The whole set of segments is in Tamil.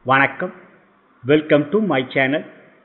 வணக்கம் welcome to my channel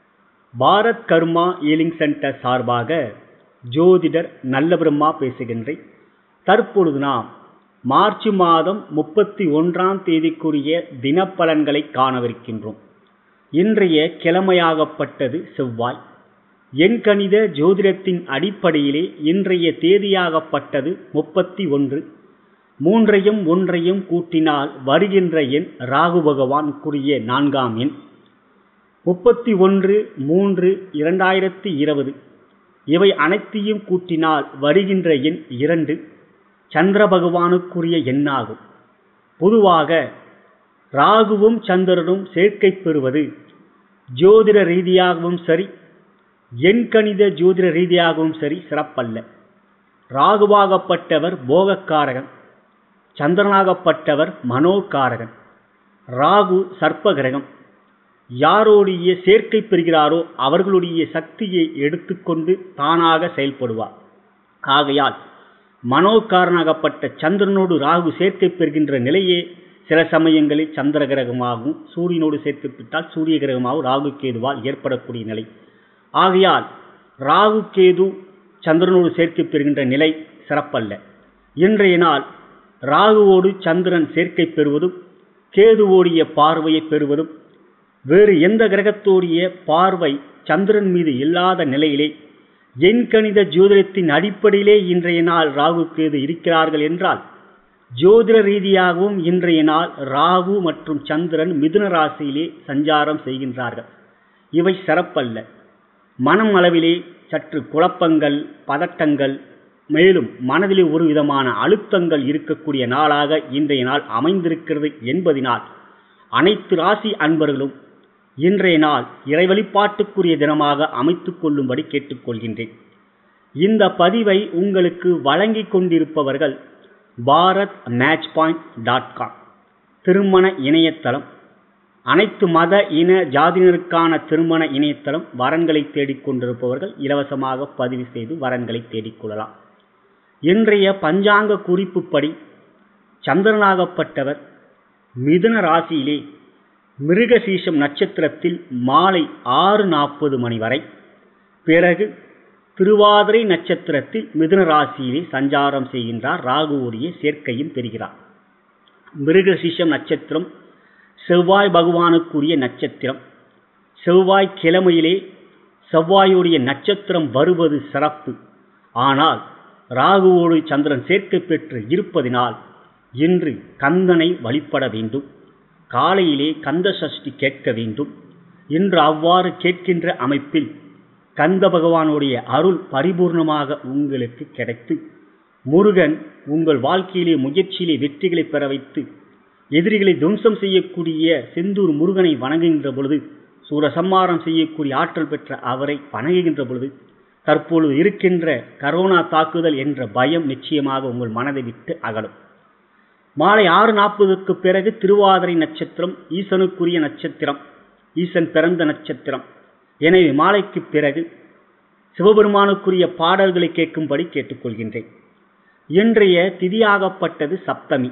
Bharath Karma healing centre சார்பாக ஜோதிடர் நல்லபிரம்மா பேசுகின்றேன் தற்பொழுது நாம் மார்ச் மாதம் முப்பத்தி ஒன்றாம் தேதிக்குரிய தினப்பலன்களை காணவிருக்கின்றோம் இன்றைய கிழமையாகப்பட்டது செவ்வாய் எண்கணித ஜோதிடத்தின் அடிப்படையிலே இன்றைய தேதியாகப்பட்டது முப்பத்தி ஒன்று மூன்றையும் ஒன்றையும் கூட்டினால் வருகின்ற எண் ராகு பகவானுக்குரிய நான்காம் எண் முப்பத்தி ஒன்று மூன்று இரண்டாயிரத்தி இருபது இவை அனைத்தையும் கூட்டினால் வருகின்ற எண் இரண்டு சந்திர பகவானுக்குரிய எண்ணாகும் பொதுவாக ராகுவும் சந்திரனும் சேர்க்கை பெறுவது ஜோதிட ரீதியாகவும் சரி எண்கணித ஜோதிட ரீதியாகவும் சரி சிறப்பல்ல ராகுவாகப்பட்டவர் போகக்காரகன் சந்திரனாகப்பட்டவர் மனோகாரகன் ராகு சர்ப்ப கிரகம் யாரோடைய சேர்க்கை பெறுகிறாரோ அவர்களுடைய சக்தியை எடுத்துக்கொண்டு தானாக செயல்படுவார் ஆகையால் மனோகாரனாகப்பட்ட சந்திரனோடு ராகு சேர்க்கை பெறுகின்ற நிலையே சில சமயங்களில் சந்திர கிரகமாகவும் சூரியனோடு சேர்த்துவிட்டால் சூரிய கிரகமாகவும் ராகு கேதுவால் ஏற்படக்கூடிய நிலை ஆகையால் ராகு கேது சந்திரனோடு சேர்க்கை பெறுகின்ற நிலை சிறப்பல்ல இன்றைய நாள் ராகுவோடு சந்திரன் சேர்க்கை பெறுவதும் கேதுவோடைய பார்வையை பெறுவதும் வேறு எந்த கிரகத்தோடைய பார்வை சந்திரன் மீது இல்லாத நிலையிலே எண்கணித ஜோதிடத்தின் அடிப்படையிலே இன்றைய நாள் ராகு கேது இருக்கிறார்கள் என்றால் ஜோதிட ரீதியாகவும் இன்றைய நாள் ராகு மற்றும் சந்திரன் மிதுன ராசியிலே சஞ்சாரம் செய்கின்றார்கள் இவை சிறப்பல்ல மனம் அளவிலே சற்று குழப்பங்கள் பதட்டங்கள் மேலும் மனதிலே ஒரு விதமான அழுத்தங்கள் இருக்கக்கூடிய நாளாக இன்றைய நாள் அமைந்திருக்கிறது என்பதினால் அனைத்து ராசி அன்பர்களும் இன்றைய நாள் இறை வழிபாட்டுக்குரிய தினமாக அமைத்துக் கொள்ளும்படி கேட்டுக்கொள்கின்றேன் இந்த பதிவை உங்களுக்கு வழங்கி கொண்டிருப்பவர்கள் Bharath match point dot com திருமண இணையதளம் அனைத்து மத இன ஜாதியினருக்கான திருமண இணையதளம் வரன்களை தேடிக்கொண்டிருப்பவர்கள் இலவசமாக பதிவு செய்து வரன்களை தேடிக்கொள்ளலாம் இன்றைய பஞ்சாங்க குறிப்புப்படி சந்திரனாகப்பட்டவர் மிதுன ராசியிலே மிருகசீஷம் நட்சத்திரத்தில் மாலை ஆறு நாற்பது மணி வரை பிறகு திருவாதிரை நட்சத்திரத்தில் மிதுன ராசியிலே சஞ்சாரம் செய்கின்றார் ராகுவுடைய சேர்க்கையும் பெறுகிறார் மிருகசீஷம் நட்சத்திரம் செவ்வாய் பகவானுக்குரிய நட்சத்திரம் செவ்வாய் கிழமையிலே செவ்வாயுடைய நட்சத்திரம் வருவது சிறப்பு ஆனால் ராகுவோடு சந்திரன் சேர்க்கை பெற்று இருப்பதினால் இன்று கந்தனை வழிபட வேண்டும் காலையிலே கந்த சஷ்டி கேட்க வேண்டும் இன்று அவ்வாறு கேட்கின்ற அமைப்பில் கந்த பகவானுடைய அருள் பரிபூர்ணமாக உங்களுக்கு கிடைத்து முருகன் உங்கள் வாழ்க்கையிலே முயற்சியிலே வெற்றிகளை பெற வைத்து எதிரிகளை துவம்சம் செய்யக்கூடிய செந்தூர் முருகனை வணங்குகின்ற பொழுது சூரசம்மாரம் செய்யக்கூடிய ஆற்றல் பெற்ற அவரை வணங்குகின்ற பொழுது தற்பொழுது இருக்கின்ற கரோனா தாக்குதல் என்ற பயம் நிச்சயமாக உங்கள் மனதை விட்டு அகலும் மாலை ஆறு நாற்பதுக்கு பிறகு திருவாதிரை நட்சத்திரம் ஈசனுக்குரிய நட்சத்திரம் ஈசன் பிறந்த நட்சத்திரம் எனவே மாலைக்கு பிறகு சிவபெருமானுக்குரிய பாடல்களை கேட்கும்படி கேட்டுக்கொள்கின்றேன் இன்றைய திதியாகப்பட்டது சப்தமி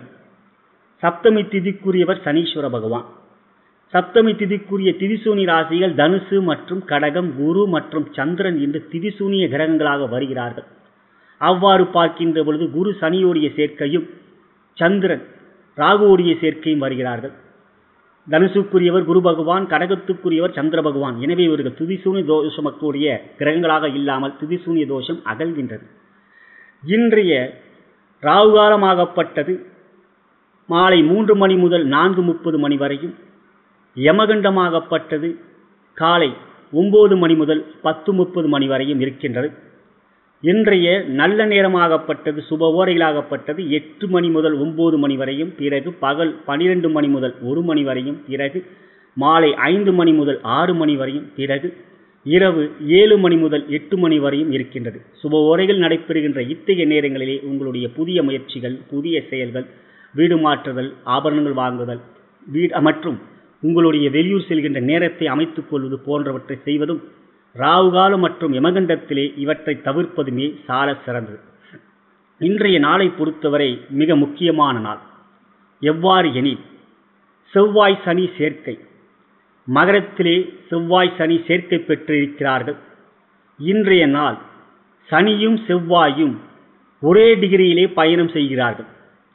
சப்தமி திதிக்குரியவர் சனீஸ்வர பகவான் சப்தமி திதிக்குரிய திதிசூனி ராசிகள் தனுசு மற்றும் கடகம் குரு மற்றும் சந்திரன் என்று திதிசூனிய கிரகங்களாக வருகிறார்கள் அவ்வாறு பார்க்கின்ற பொழுது குரு சனியோடைய சேர்க்கையும் சந்திரன் ராகுவோடைய சேர்க்கையும் வருகிறார்கள் தனுசுக்குரியவர் குரு பகவான் கடகத்துக்குரியவர் சந்திர பகவான் எனவே இவர்கள் திதிசூனி தோஷமக்கூடிய கிரகங்களாக இல்லாமல் திதிசூனிய தோஷம் அகல்கின்றது இன்றைய ராகுகாலமாகப்பட்டது மாலை மூன்று மணி முதல் நான்கு முப்பது மணி வரையும் யமகண்டமாகப்பட்டது காலை ஒன்பது மணி முதல் பத்து முப்பது மணி வரையும் இருக்கின்றது இன்றைய நல்ல நேரமாகப்பட்டது சுப ஓரைகளாகப்பட்டது எட்டு மணி முதல் ஒன்பது மணி வரையும் பிறகு பகல் பனிரெண்டு மணி முதல் ஒரு மணி வரையும் பிறகு மாலை ஐந்து மணி முதல் ஆறு மணி வரையும் பிறகு இரவு ஏழு மணி முதல் எட்டு மணி வரையும் இருக்கின்றது சுப ஓரைகள் நடைபெறுகின்ற இத்தகைய நேரங்களிலே உங்களுடைய புதிய முயற்சிகள் புதிய செயல்கள் வீடு மாற்றுதல் ஆபரணங்கள் வாங்குதல் வீடு மற்றும் உங்களுடைய வெளியூர் செல்கின்ற நேரத்தை அமைத்துக் கொள்வது போன்றவற்றை செய்வதும் ராவுகாலம் மற்றும் யமகண்டத்திலே இவற்றை தவிர்ப்பதுமே சால சிறந்தது இன்றைய நாளை பொறுத்தவரை மிக முக்கியமான நாள் எவ்வாறு எனில் செவ்வாய் சனி சேர்க்கை மகரத்திலே செவ்வாய் சனி சேர்க்கை பெற்றிருக்கிறார்கள் இன்றைய நாள் சனியும் செவ்வாயும் ஒரே டிகிரியிலே பயணம் செய்கிறார்கள்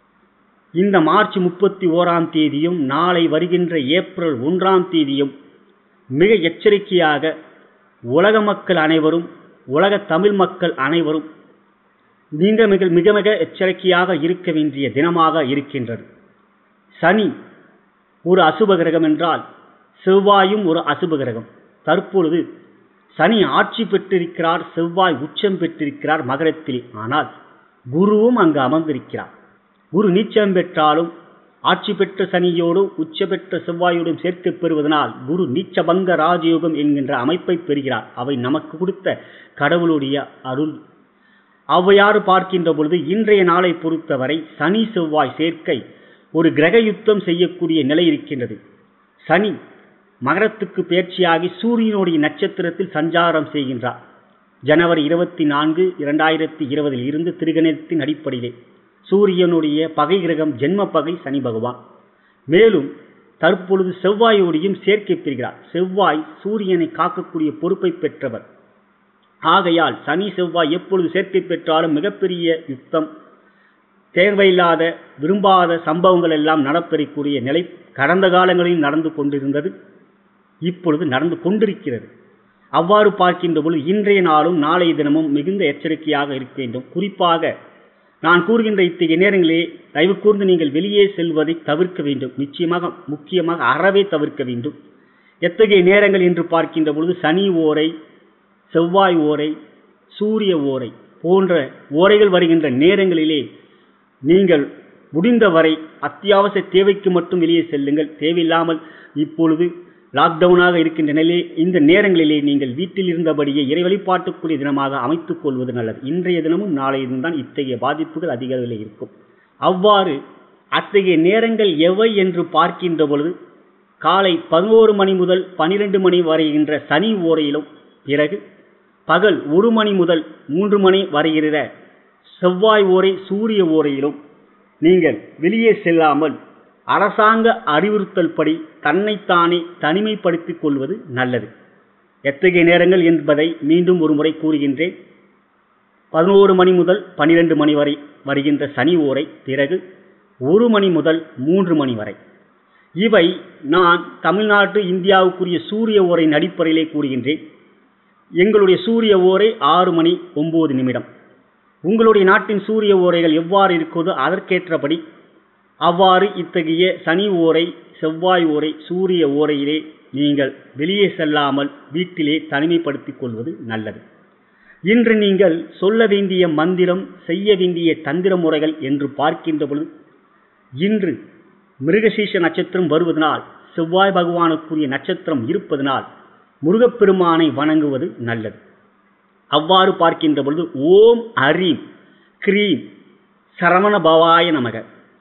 இந்த மார்ச் முப்பத்தி ஓராம் தேதியும் நாளை வருகின்ற ஏப்ரல் ஒன்றாம் தேதியும் மிக எச்சரிக்கையாக உலக மக்கள் அனைவரும் உலக தமிழ் மக்கள் அனைவரும் மிக மிக மிக மிக எச்சரிக்கையாக இருக்க வேண்டிய தினமாக இருக்கின்றது சனி ஒரு அசுப கிரகம் என்றால் செவ்வாயும் ஒரு அசுப கிரகம் தற்பொழுது சனி ஆட்சி பெற்றிருக்கிறார் செவ்வாய் உச்சம் பெற்றிருக்கிறார் மகரத்தில் ஆனால் குருவும் அங்கு அமர்ந்திருக்கிறார் குரு நீச்சம் பெற்றாலும் ஆட்சி பெற்ற சனியோடு உச்ச பெற்ற செவ்வாயோடும் சேர்க்கை பெறுவதனால் குரு நீச்சபங்க ராஜயோகம் என்கின்ற அமைப்பை பெறுகிறார் அவை நமக்கு கொடுத்த கடவுளுடைய அருள் அவ்வையாறு பார்க்கின்ற பொழுது இன்றைய நாளை பொறுத்தவரை சனி செவ்வாய் சேர்க்கை ஒரு கிரக யுத்தம் செய்யக்கூடிய நிலை இருக்கின்றது சனி மகரத்துக்கு பயிற்சியாகி சூரியனுடைய நட்சத்திரத்தில் சஞ்சாரம் செய்கின்றார் ஜனவரி இருபத்தி நான்கு இரண்டாயிரத்தி இருபதில் இருந்து திருகணத்தின் அடிப்படையிலே சூரியனுடைய பகை கிரகம் ஜென்ம பகை சனி பகவான் மேலும் தற்பொழுது செவ்வாயோடையும் சேர்க்கை பெறுகிறார் செவ்வாய் சூரியனை காக்கக்கூடிய பொறுப்பை பெற்றவர் ஆகையால் சனி செவ்வாய் எப்பொழுது சேர்க்கை பெற்றாலும் மிகப்பெரிய யுத்தம் தேவையில்லாத விரும்பாத சம்பவங்கள் எல்லாம் நடப்பெறக்கூடிய நிலை கடந்த காலங்களில் நடந்து கொண்டிருந்தது இப்பொழுது நடந்து கொண்டிருக்கிறது அவ்வாறு பார்க்கின்ற பொழுது இன்றைய நாளும் நாளைய தினமும் மிகுந்த எச்சரிக்கையாக இருக்க வேண்டும் குறிப்பாக நான் கூறுகின்ற இத்தகைய நேரங்களே தயவு கூர்ந்து நீங்கள் வெளியே செல்வதை தவிர்க்க வேண்டும் நிச்சயமாக முக்கியமாக அறவே தவிர்க்க வேண்டும் எத்தகைய நேரங்கள் என்று பார்க்கின்ற பொழுது சனி ஓரை செவ்வாய் ஓரை சூரிய ஓரை போன்ற ஓரைகள் வருகின்ற நேரங்களிலே நீங்கள் முடிந்தவரை அத்தியாவசிய தேவைக்கு மட்டும் வெளியே செல்லுங்கள் தேவையில்லாமல் இப்பொழுது லாக்டவுனாக இருக்கின்ற நிலையே இந்த நேரங்களிலே நீங்கள் வீட்டில் இருந்தபடியே இறை வழிபாட்டுக்குரிய தினமாக அமைத்துக் கொள்வது நல்லது இன்றைய தினமும் நாளைய தினம்தான் இத்தகைய பாதிப்புகள் அதிக அளவில் இருக்கும் அவ்வாறு அத்தகைய நேரங்கள் எவை என்று பார்க்கின்ற பொழுது காலை பதினோரு மணி முதல் பனிரெண்டு மணி வரைகின்ற சனி ஓரையிலும் பிறகு பகல் ஒரு மணி முதல் மூன்று மணி வரைகிற செவ்வாய் ஓரை சூரிய ஓரையிலும் நீங்கள் வெளியே செல்லாமல் அரசாங்க அறிவுறுத்தல் படி தன்னைத்தானே தனிமைப்படுத்திக் கொள்வது நல்லது எத்தகைய நேரங்கள் என்பதை மீண்டும் ஒரு முறை கூறுகின்றேன் பதினோரு மணி முதல் பனிரெண்டு மணி வரை வருகின்ற சனி ஓரை பிறகு ஒரு மணி முதல் மூன்று மணி வரை இவை நான் தமிழ்நாட்டு இந்தியாவுக்குரிய சூரிய ஓரையின் அடிப்படையிலே கூறுகின்றேன் எங்களுடைய சூரிய ஓரை ஆறு மணி ஒன்பது நிமிடம் உங்களுடைய நாட்டின் சூரிய ஓரைகள் எவ்வாறு இருக்கிறதோ அதற்கேற்றபடி அவ்வாறு இத்தகைய சனி ஓரை செவ்வாய் ஓரை சூரிய ஓரையிலே நீங்கள் வெளியே செல்லாமல் வீட்டிலே தனிமைப்படுத்திக் கொள்வது நல்லது இன்று நீங்கள் சொல்ல வேண்டிய மந்திரம் செய்ய வேண்டிய தந்திர முறைகள் என்று பார்க்கின்ற பொழுது இன்று மிருகசீஷ நட்சத்திரம் வருவதனால் செவ்வாய் பகவானுக்குரிய நட்சத்திரம் இருப்பதனால் முருகப்பெருமானை வணங்குவது நல்லது அவ்வாறு பார்க்கின்ற பொழுது ஓம் ஹரீம் கிரீம் சரவண பவாய நமக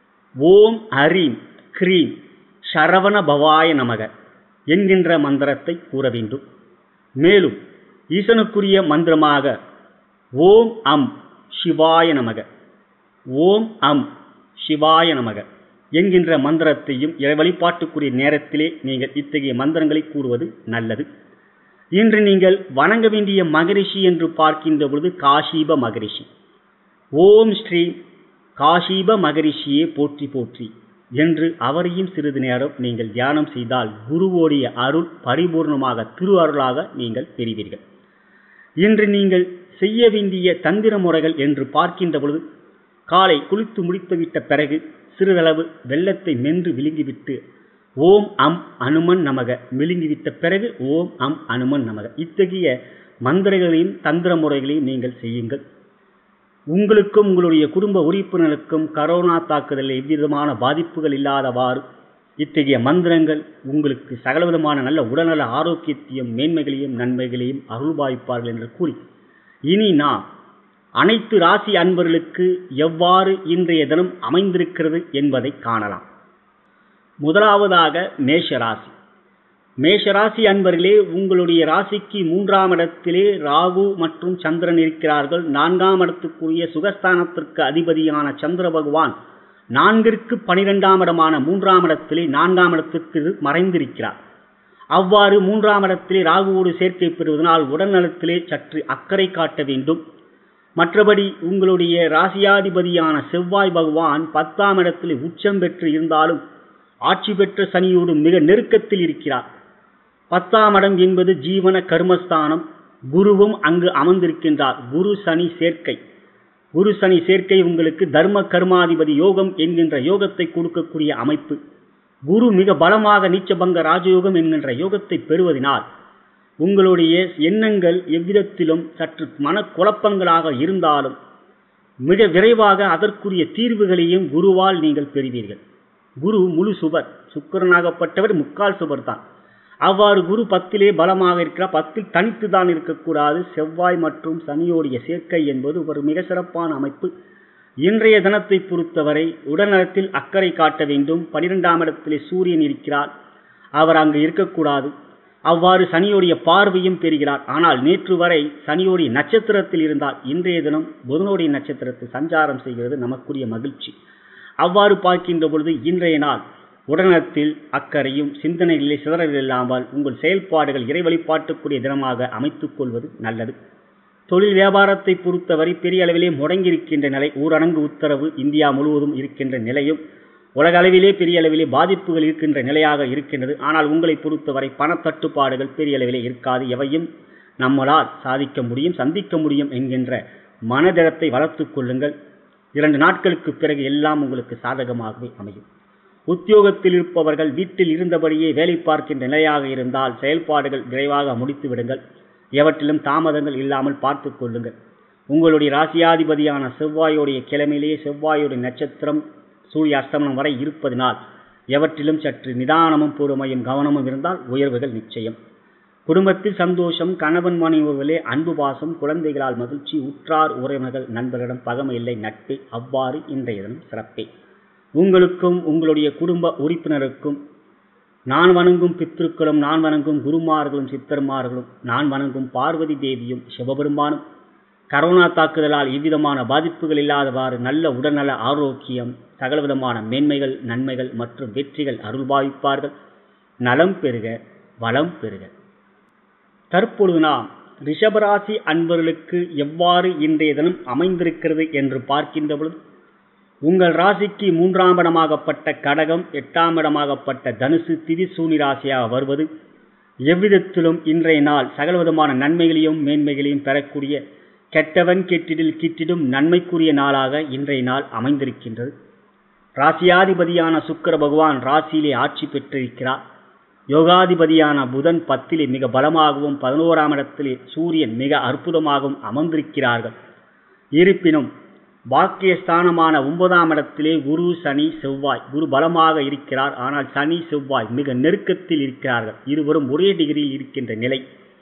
ஓம் ஹரீம் கிரீம் சரவண பவாய நமக என்கின்ற மந்திரத்தை கூற வேண்டும் மேலும் ஈசனுக்குரிய மந்திரமாக ஓம் அம் சிவாய நமக ஓம் அம் சிவாய நமக என்கின்ற மந்திரத்தையும் இறை வழிபாட்டுக்குரிய நேரத்திலே நீங்கள் இத்தகைய மந்திரங்களை கூறுவது நல்லது இன்று நீங்கள் வணங்க வேண்டிய மகரிஷி என்று பார்க்கின்ற பொழுது காஷீப மகரிஷி ஓம் ஸ்ரீ காஷீப மகரிஷியே போற்றி போற்றி என்று அவரையும் சிறிது நேரம் நீங்கள் தியானம் செய்தால் குருவோடைய அருள் பரிபூர்ணமாக திரு அருளாக நீங்கள் பெறுவீர்கள் இன்று நீங்கள் செய்ய வேண்டிய தந்திர முறைகள் என்று பார்க்கின்ற பொழுது காலை குளித்து முடித்துவிட்ட பிறகு சிறிதளவு வெள்ளத்தை மென்று விழுங்கிவிட்டு ஓம் அம் அனுமன் நமக விழுங்கிவிட்ட பிறகு ஓம் அம் அனுமன் நமக இத்தகைய மந்திரங்களையும் தந்திர முறைகளையும் நீங்கள் செய்யுங்கள் உங்களுக்கும் உங்களுடைய குடும்ப உறுப்பினருக்கும் கரோனா தாக்குதலில் எவ்விதமான பாதிப்புகள் இல்லாதவாறு இத்தகைய மந்திரங்கள் உங்களுக்கு சகலவிதமான நல்ல உடல்நல ஆரோக்கியத்தையும் மேன்மைகளையும் நன்மைகளையும் அருள்பாய்ப்பார்கள் என்று கூறி இனி நாம் அனைத்து ராசி அன்பர்களுக்கு எவ்வாறு இன்றைய தினம் அமைந்திருக்கிறது என்பதை காணலாம் முதலாவதாக மேஷ ராசி மேஷ ராசி அன்பர்களே உங்களுடைய ராசிக்கு மூன்றாம் இடத்திலே ராகு மற்றும் சந்திரன் இருக்கிறார்கள் நான்காம் இடத்துக்குரிய சுகஸ்தானத்திற்கு அதிபதியான சந்திர பகவான் நான்கிற்கு பனிரெண்டாம் இடமான மூன்றாம் இடத்திலே நான்காம் இடத்திற்கு மறைந்திருக்கிறார் அவ்வாறு மூன்றாம் இடத்திலே ராகுவோடு சேர்க்கை பெறுவதனால் உடல்நலத்திலே சற்று அக்கறை காட்ட வேண்டும் மற்றபடி உங்களுடைய ராசியாதிபதியான செவ்வாய் பகவான் பத்தாம் இடத்தில் உச்சம் பெற்று இருந்தாலும் ஆட்சி பெற்ற சனியோடு மிக நெருக்கத்தில் இருக்கிறார் பத்தாம் இடம் என்பது ஜீவன கர்மஸ்தானம் குருவும் அங்கு அமர்ந்திருக்கின்றார் குரு சனி சேர்க்கை குரு சனி சேர்க்கை உங்களுக்கு தர்ம கர்மாதிபதி யோகம் என்கின்ற யோகத்தை கொடுக்கக்கூடிய அமைப்பு குரு மிக பலமாக நீச்சபங்க ராஜயோகம் என்கின்ற யோகத்தை பெறுவதனால் உங்களுடைய எண்ணங்கள் எவ்விதத்திலும் சற்று மனக்குழப்பங்களாக இருந்தாலும் மிக விரைவாக அதற்குரிய தீர்வுகளையும் குருவால் நீங்கள் பெறுவீர்கள் குரு முழு சுபர் சுக்கரனாகப்பட்டவர் முக்கால் சுபர் தான் அவ்வாறு குரு பத்திலே பலமாக இருக்கிறார் பத்தில் தனித்து தான் இருக்கக்கூடாது செவ்வாய் மற்றும் சனியோடைய சேர்க்கை என்பது ஒரு மிக சிறப்பான அமைப்பு இன்றைய தினத்தை பொறுத்தவரை உடல்நலத்தில் அக்கறை காட்ட வேண்டும் பனிரெண்டாம் இடத்திலே சூரியன் இருக்கிறார் அவர் அங்கு இருக்கக்கூடாது அவ்வாறு சனியோடைய பார்வையும் பெறுகிறார் ஆனால் நேற்று வரை சனியோடைய நட்சத்திரத்தில் இருந்தால் இன்றைய தினம் புதனுடைய நட்சத்திரத்தில் சஞ்சாரம் செய்கிறது நமக்குரிய மகிழ்ச்சி அவ்வாறு பார்க்கின்ற பொழுது இன்றைய நாள் உடல்நலத்தில் அக்கறையும் சிந்தனைகளிலே சிதறல் இல்லாமல் உங்கள் செயல்பாடுகள் இறை வழிபாட்டுக்குரிய தினமாக அமைத்துக் கொள்வது நல்லது தொழில் வியாபாரத்தை பொறுத்தவரை பெரிய அளவிலே முடங்கியிருக்கின்ற நிலை ஊரடங்கு உத்தரவு இந்தியா முழுவதும் இருக்கின்ற நிலையும் உலக அளவிலே பெரிய அளவிலே பாதிப்புகள் இருக்கின்ற நிலையாக இருக்கின்றது ஆனால் உங்களை பொறுத்தவரை பணத்தட்டுப்பாடுகள் பெரிய அளவிலே இருக்காது எவையும் நம்மளால் சாதிக்க முடியும் சந்திக்க முடியும் என்கின்ற மனதிடத்தை வளர்த்துக் கொள்ளுங்கள் இரண்டு நாட்களுக்கு பிறகு எல்லாம் உங்களுக்கு சாதகமாகவே அமையும் உத்தியோகத்தில் இருப்பவர்கள் வீட்டில் இருந்தபடியே வேலை பார்க்கின்ற நிலையாக இருந்தால் செயல்பாடுகள் விரைவாக முடித்து விடுங்கள் எவற்றிலும் தாமதங்கள் இல்லாமல் பார்த்து கொள்ளுங்கள் உங்களுடைய ராசியாதிபதியான செவ்வாயோடைய கிழமையிலேயே செவ்வாயுடைய நட்சத்திரம் சூரிய அஸ்தமனம் வரை இருப்பதனால் எவற்றிலும் சற்று நிதானமும் பொறுமையும் கவனமும் இருந்தால் உயர்வுகள் நிச்சயம் குடும்பத்தில் சந்தோஷம் கணவன் மனைவர்களே அன்பு பாசம் குழந்தைகளால் மகிழ்ச்சி உற்றார் உறவினர்கள் நண்பர்களிடம் பகமை இல்லை நட்பு அவ்வாறு இன்றைய தினம் சிறப்பே உங்களுக்கும் உங்களுடைய குடும்ப உறுப்பினருக்கும் நான் வணங்கும் பித்ருக்களும் நான் வணங்கும் குருமார்களும் சித்தர்மார்களும் நான் வணங்கும் பார்வதி தேவியும் சிவபெருமானும் கரோனா தாக்குதலால் எவ்விதமான பாதிப்புகள் இல்லாதவாறு நல்ல உடல்நல ஆரோக்கியம் சகலவிதமான மேன்மைகள் நன்மைகள் மற்றும் வெற்றிகள் அருள்பாவிப்பார்கள் நலம் பெறுக வளம் பெறுக தற்பொழுது நாம் ரிஷபராசி அன்பர்களுக்கு எவ்வாறு இன்றைய தினம் அமைந்திருக்கிறது என்று பார்க்கின்ற பொழுது உங்கள் ராசிக்கு மூன்றாம் இடமாகப்பட்ட கடகம் எட்டாம் இடமாகப்பட்ட தனுசு திதிசூனி ராசியாக வருவது எவ்விதத்திலும் இன்றைய நாள் சகலவிதமான நன்மைகளையும் மேன்மைகளையும் பெறக்கூடிய கெட்டவன் கெட்டிடில் கிட்டிடும் நன்மைக்குரிய நாளாக இன்றைய நாள் அமைந்திருக்கின்றது ராசியாதிபதியான சுக்கர பகவான் ராசியிலே ஆட்சி பெற்றிருக்கிறார் யோகாதிபதியான புதன் பத்திலே மிக பலமாகவும் பதினோராம் இடத்திலே சூரியன் மிக அற்புதமாகவும் அமர்ந்திருக்கிறார்கள் இருப்பினும் பாக்கியஸ்தானமான ஒன்பதாம் இடத்திலே குரு சனி செவ்வாய் குரு பலமாக இருக்கிறார் ஆனால் சனி செவ்வாய் மிக நெருக்கத்தில் இருக்கிறார்கள் இருவரும் ஒரே டிகிரியில் இருக்கின்ற நிலை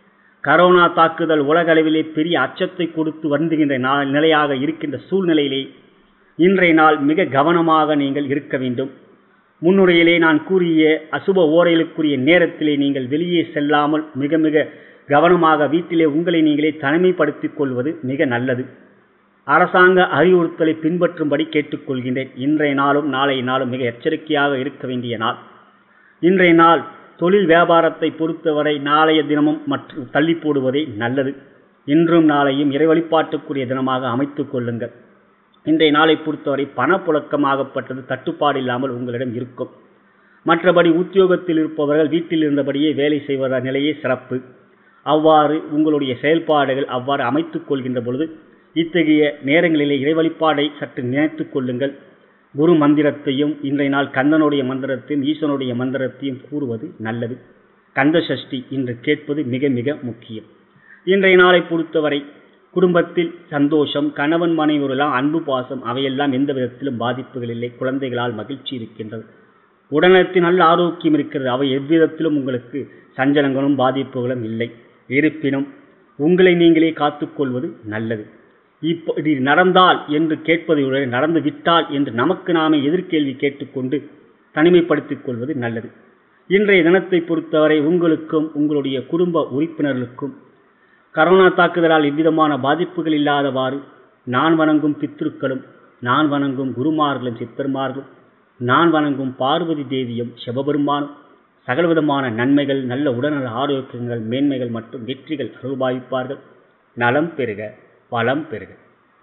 கரோனா தாக்குதல் உலகளவிலே பெரிய அச்சத்தை கொடுத்து வருந்துகின்ற நிலையாக இருக்கின்ற சூழ்நிலையிலே இன்றைய நாள் மிக கவனமாக நீங்கள் இருக்க வேண்டும் முன்னுரையிலே நான் கூறிய அசுப ஓரைகளுக்குரிய நேரத்திலே நீங்கள் வெளியே செல்லாமல் மிக மிக கவனமாக வீட்டிலே உங்களை நீங்களே தனிமைப்படுத்திக் கொள்வது மிக நல்லது அரசாங்க அறிவுறுத்தலை பின்பற்றும்படி கேட்டுக்கொள்கின்றேன் இன்றைய நாளும் நாளைய நாளும் மிக எச்சரிக்கையாக இருக்க வேண்டிய நாள் இன்றைய நாள் தொழில் வியாபாரத்தை பொறுத்தவரை நாளைய தினமும் மற்றும் தள்ளி போடுவதே நல்லது இன்றும் நாளையும் இறை வழிபாட்டுக்குரிய தினமாக அமைத்துக் கொள்ளுங்கள் இன்றைய நாளை பொறுத்தவரை பணப்புழக்கமாகப்பட்டது தட்டுப்பாடு இல்லாமல் உங்களிடம் இருக்கும் மற்றபடி உத்தியோகத்தில் இருப்பவர்கள் வீட்டில் இருந்தபடியே வேலை செய்வத நிலையே சிறப்பு அவ்வாறு உங்களுடைய செயல்பாடுகள் அவ்வாறு அமைத்துக் கொள்கின்ற பொழுது இத்தகைய நேரங்களிலே இறை வழிபாடை சற்று நினைத்துக் கொள்ளுங்கள் குரு மந்திரத்தையும் இன்றைய நாள் கந்தனுடைய மந்திரத்தையும் ஈசனுடைய மந்திரத்தையும் கூறுவது நல்லது கந்த சஷ்டி இன்று கேட்பது மிக மிக முக்கியம் இன்றைய நாளை பொறுத்தவரை குடும்பத்தில் சந்தோஷம் கணவன் மனைவரெல்லாம் அன்பு பாசம் அவையெல்லாம் எந்த விதத்திலும் பாதிப்புகள் இல்லை குழந்தைகளால் மகிழ்ச்சி இருக்கின்றது உடனத்தில் நல்ல ஆரோக்கியம் இருக்கிறது அவை எவ்விதத்திலும் உங்களுக்கு சஞ்சலங்களும் பாதிப்புகளும் இல்லை இருப்பினும் உங்களை நீங்களே காத்துக்கொள்வது நல்லது இப்படி நடந்தால் என்று கேட்பதையுடன் நடந்து விட்டால் என்று நமக்கு நாமே எதிர்கேள்வி கேட்டுக்கொண்டு தனிமைப்படுத்திக் கொள்வது நல்லது இன்றைய தினத்தை பொறுத்தவரை உங்களுக்கும் உங்களுடைய குடும்ப உறுப்பினர்களுக்கும் கரோனா தாக்குதலால் எவ்விதமான பாதிப்புகள் இல்லாதவாறு நான் வணங்கும் பித்ருக்களும் நான் வணங்கும் குருமார்களும் சித்தர்மார்களும் நான் வணங்கும் பார்வதி தேவியும் சிவபெருமானும் சகலவிதமான நன்மைகள் நல்ல உடல்நல ஆரோக்கியங்கள் மேன்மைகள் மற்றும் வெற்றிகள் அருள்பாவிப்பார்கள் நலம் பெறுக வளம் பெறுக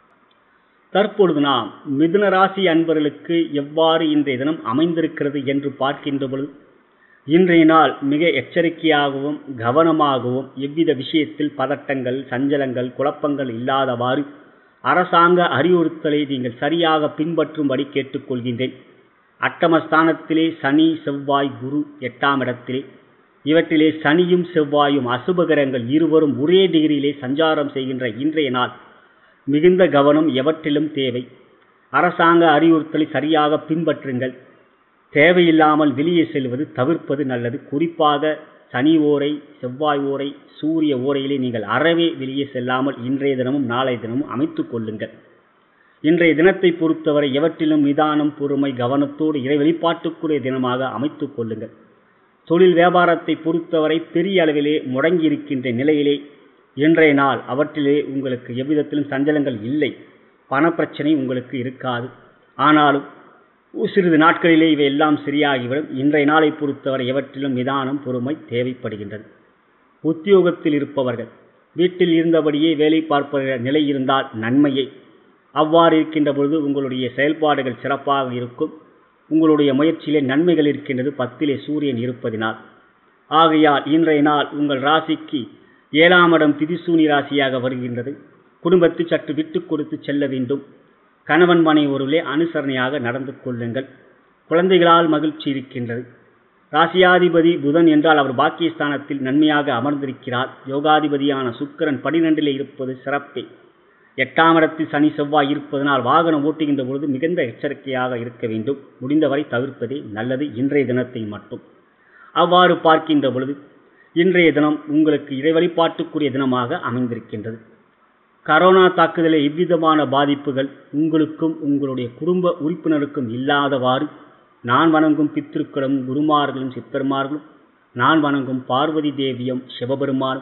தற்பொழுது நாம் மிதுன ராசி அன்பர்களுக்கு எவ்வாறு இன்றைய தினம் அமைந்திருக்கிறது என்று பார்க்கின்ற பொழுது இன்றைய நாள் மிக எச்சரிக்கையாகவும் கவனமாகவும் எவ்வித விஷயத்தில் பதட்டங்கள் சஞ்சலங்கள் குழப்பங்கள் இல்லாதவாறு அரசாங்க அறிவுறுத்தலை நீங்கள் சரியாக பின்பற்றும்படி கேட்டுக்கொள்கின்றேன் அட்டமஸ்தானத்திலே சனி செவ்வாய் குரு எட்டாம் இடத்திலே இவற்றிலே சனியும் செவ்வாயும் அசுபகரங்கள் இருவரும் ஒரே டிகிரியிலே சஞ்சாரம் செய்கின்ற இன்றைய நாள் மிகுந்த கவனம் எவற்றிலும் தேவை அரசாங்க அறிவுறுத்தலை சரியாக பின்பற்றுங்கள் தேவையில்லாமல் வெளியே செல்வது தவிர்ப்பது நல்லது குறிப்பாக சனி ஓரை செவ்வாய் ஓரை சூரிய ஓரையிலே நீங்கள் அறவே வெளியே செல்லாமல் இன்றைய தினமும் நாளைய தினமும் அமைத்துக் கொள்ளுங்கள் இன்றைய தினத்தை பொறுத்தவரை எவற்றிலும் நிதானம் பொறுமை கவனத்தோடு இறை வெளிப்பாட்டுக்குரிய தினமாக அமைத்துக் கொள்ளுங்கள் தொழில் வியாபாரத்தை பொறுத்தவரை பெரிய அளவிலே முடங்கி இருக்கின்ற நிலையிலே இன்றைய நாள் அவற்றிலே உங்களுக்கு எவ்விதத்திலும் சஞ்சலங்கள் இல்லை பணப்பிரச்சனை உங்களுக்கு இருக்காது ஆனாலும் சிறிது நாட்களிலே இவை எல்லாம் சரியாகிவிடும் இன்றைய நாளை பொறுத்தவரை எவற்றிலும் நிதானம் பொறுமை தேவைப்படுகின்றது உத்தியோகத்தில் இருப்பவர்கள் வீட்டில் இருந்தபடியே வேலை பார்ப்ப நிலை இருந்தால் நன்மையை அவ்வாறு இருக்கின்ற பொழுது உங்களுடைய செயல்பாடுகள் சிறப்பாக இருக்கும் உங்களுடைய முயற்சியிலே நன்மைகள் இருக்கின்றது பத்திலே சூரியன் இருப்பதினால் ஆகையால் இன்றைய நாள் உங்கள் ராசிக்கு ஏழாம் இடம் திதிசூனி ராசியாக வருகின்றது குடும்பத்தை சற்று விட்டு கொடுத்து செல்ல வேண்டும் கணவன் மனை ஒருவரே அனுசரணையாக நடந்து கொள்ளுங்கள் குழந்தைகளால் மகிழ்ச்சி இருக்கின்றது ராசியாதிபதி புதன் என்றால் அவர் பாக்கியஸ்தானத்தில் நன்மையாக அமர்ந்திருக்கிறார் யோகாதிபதியான சுக்கரன் பனிரெண்டிலே இருப்பது சிறப்பே எட்டாம் இடத்தில் சனி செவ்வாய் இருப்பதனால் வாகனம் ஓட்டுகின்ற பொழுது மிகுந்த எச்சரிக்கையாக இருக்க வேண்டும் முடிந்தவரை தவிர்ப்பதே நல்லது இன்றைய தினத்தை மட்டும் அவ்வாறு பார்க்கின்ற பொழுது இன்றைய தினம் உங்களுக்கு இறை வழிபாட்டுக்குரிய தினமாக அமைந்திருக்கின்றது கரோனா தாக்குதலில் எவ்விதமான பாதிப்புகள் உங்களுக்கும் உங்களுடைய குடும்ப உறுப்பினருக்கும் இல்லாதவாறு நான் வணங்கும் பித்திருக்களும் குருமார்களும் சித்தர்மார்களும் நான் வணங்கும் பார்வதி தேவியும் சிவபெருமானும்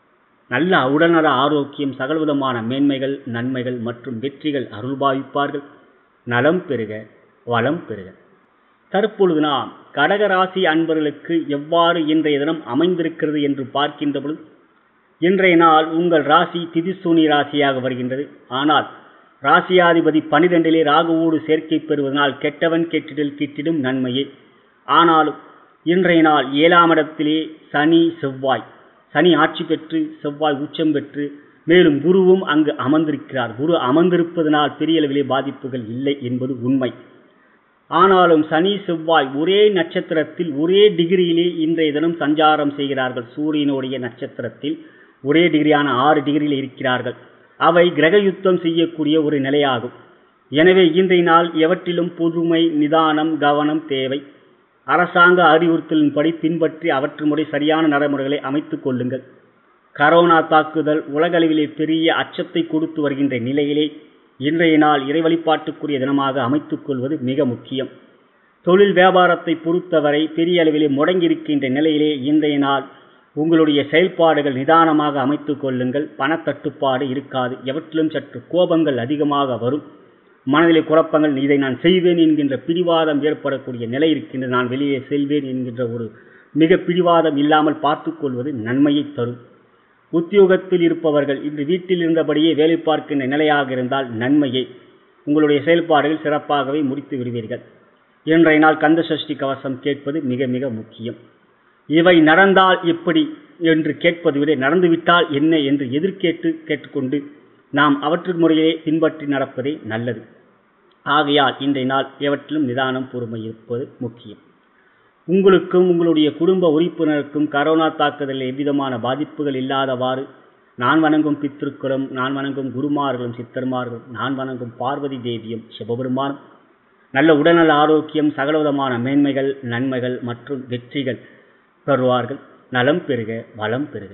நல்ல உடல்நல ஆரோக்கியம் சகலவிதமான மேன்மைகள் நன்மைகள் மற்றும் வெற்றிகள் அருள்பாவிப்பார்கள் நலம் பெறுக வளம் பெறுக தற்பொழுது நாம் கடகராசி அன்பர்களுக்கு எவ்வாறு இன்றைய தினம் அமைந்திருக்கிறது என்று பார்க்கின்ற பொழுது இன்றைய நாள் உங்கள் ராசி திதிசூனி ராசியாக வருகின்றது ஆனால் ராசியாதிபதி பனிரெண்டிலே ராகுவோடு சேர்க்கை பெறுவதனால் கெட்டவன் கெட்டிடல் கிட்டிடும் நன்மையே ஆனாலும் இன்றைய நாள் ஏழாம் இடத்திலே சனி செவ்வாய் சனி ஆட்சி பெற்று செவ்வாய் உச்சம் பெற்று மேலும் குருவும் அங்கு அமர்ந்திருக்கிறார் குரு அமர்ந்திருப்பதனால் பெரிய அளவிலே பாதிப்புகள் இல்லை என்பது உண்மை ஆனாலும் சனி செவ்வாய் ஒரே நட்சத்திரத்தில் ஒரே டிகிரியிலே இன்றைய தினம் சஞ்சாரம் செய்கிறார்கள் சூரியனுடைய நட்சத்திரத்தில் ஒரே டிகிரியான ஆறு டிகிரியில் இருக்கிறார்கள் அவை கிரக யுத்தம் செய்யக்கூடிய ஒரு நிலையாகும் எனவே இன்றைய நாள் எவற்றிலும் பொதுமை நிதானம் கவனம் தேவை அரசாங்க அறிவுறுத்தலின்படி பின்பற்றி அவற்று முறை சரியான நடைமுறைகளை அமைத்துக் கொள்ளுங்கள் கரோனா தாக்குதல் உலகளவிலே பெரிய அச்சத்தை கொடுத்து வருகின்ற நிலையிலே இன்றைய நாள் இறை வழிபாட்டுக்குரிய தினமாக அமைத்துக் கொள்வது மிக முக்கியம் தொழில் வியாபாரத்தை பொறுத்தவரை பெரிய அளவிலே முடங்கியிருக்கின்ற நிலையிலே இன்றைய நாள் உங்களுடைய செயல்பாடுகள் நிதானமாக அமைத்துக் கொள்ளுங்கள் பணத்தட்டுப்பாடு இருக்காது எவற்றிலும் சற்று கோபங்கள் அதிகமாக வரும் மனதிலே குழப்பங்கள் இதை நான் செய்வேன் என்கின்ற பிடிவாதம் ஏற்படக்கூடிய நிலை இருக்கின்றது நான் வெளியே செல்வேன் என்கின்ற ஒரு மிக பிடிவாதம் இல்லாமல் பார்த்துக் கொள்வது நன்மையை தரும் உத்தியோகத்தில் இருப்பவர்கள் இன்று வீட்டில் இருந்தபடியே வேலை பார்க்கின்ற நிலையாக இருந்தால் நன்மையை உங்களுடைய செயல்பாடுகள் சிறப்பாகவே முடித்து விடுவீர்கள் இன்றைய நாள் கந்த சஷ்டி கவசம் கேட்பது மிக மிக முக்கியம் இவை நடந்தால் எப்படி என்று கேட்பதை விட நடந்துவிட்டால் என்ன என்று எதிர்கேட்டு கேட்டுக்கொண்டு நாம் அவற்று முறையிலே பின்பற்றி நடப்பதே நல்லது ஆகையால் இன்றைய நாள் எவற்றிலும் நிதானம் பொறுமை இருப்பது முக்கியம் உங்களுக்கும் உங்களுடைய குடும்ப உறுப்பினருக்கும் கரோனா தாக்குதலில் எவ்விதமான பாதிப்புகள் இல்லாதவாறு நான் வணங்கும் பித்திருக்குளம் நான் வணங்கும் குருமார்களும் சித்தர்மார்களும் நான் வணங்கும் பார்வதி தேவியும் சிவபெருமானும் நல்ல உடல்நல ஆரோக்கியம் சகலவிதமான மேன்மைகள் நன்மைகள் மற்றும் வெற்றிகள் பெறுவார்கள் நலம் பெறுக வளம் பெறுக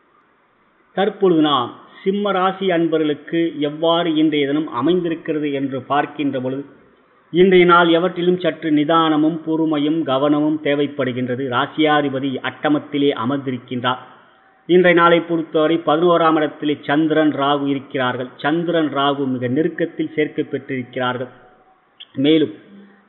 தற்பொழுது நாம் சிம்ம ராசி அன்பர்களுக்கு எவ்வாறு இன்றைய தினம் அமைந்திருக்கிறது என்று பார்க்கின்ற பொழுது இன்றைய நாள் எவற்றிலும் சற்று நிதானமும் பொறுமையும் கவனமும் தேவைப்படுகின்றது ராசியாதிபதி அட்டமத்திலே அமர்ந்திருக்கின்றார் இன்றைய நாளை பொறுத்தவரை பதினோராம் இடத்திலே சந்திரன் ராகு இருக்கிறார்கள் சந்திரன் ராகு மிக நெருக்கத்தில் சேர்க்கை பெற்றிருக்கிறார்கள் மேலும்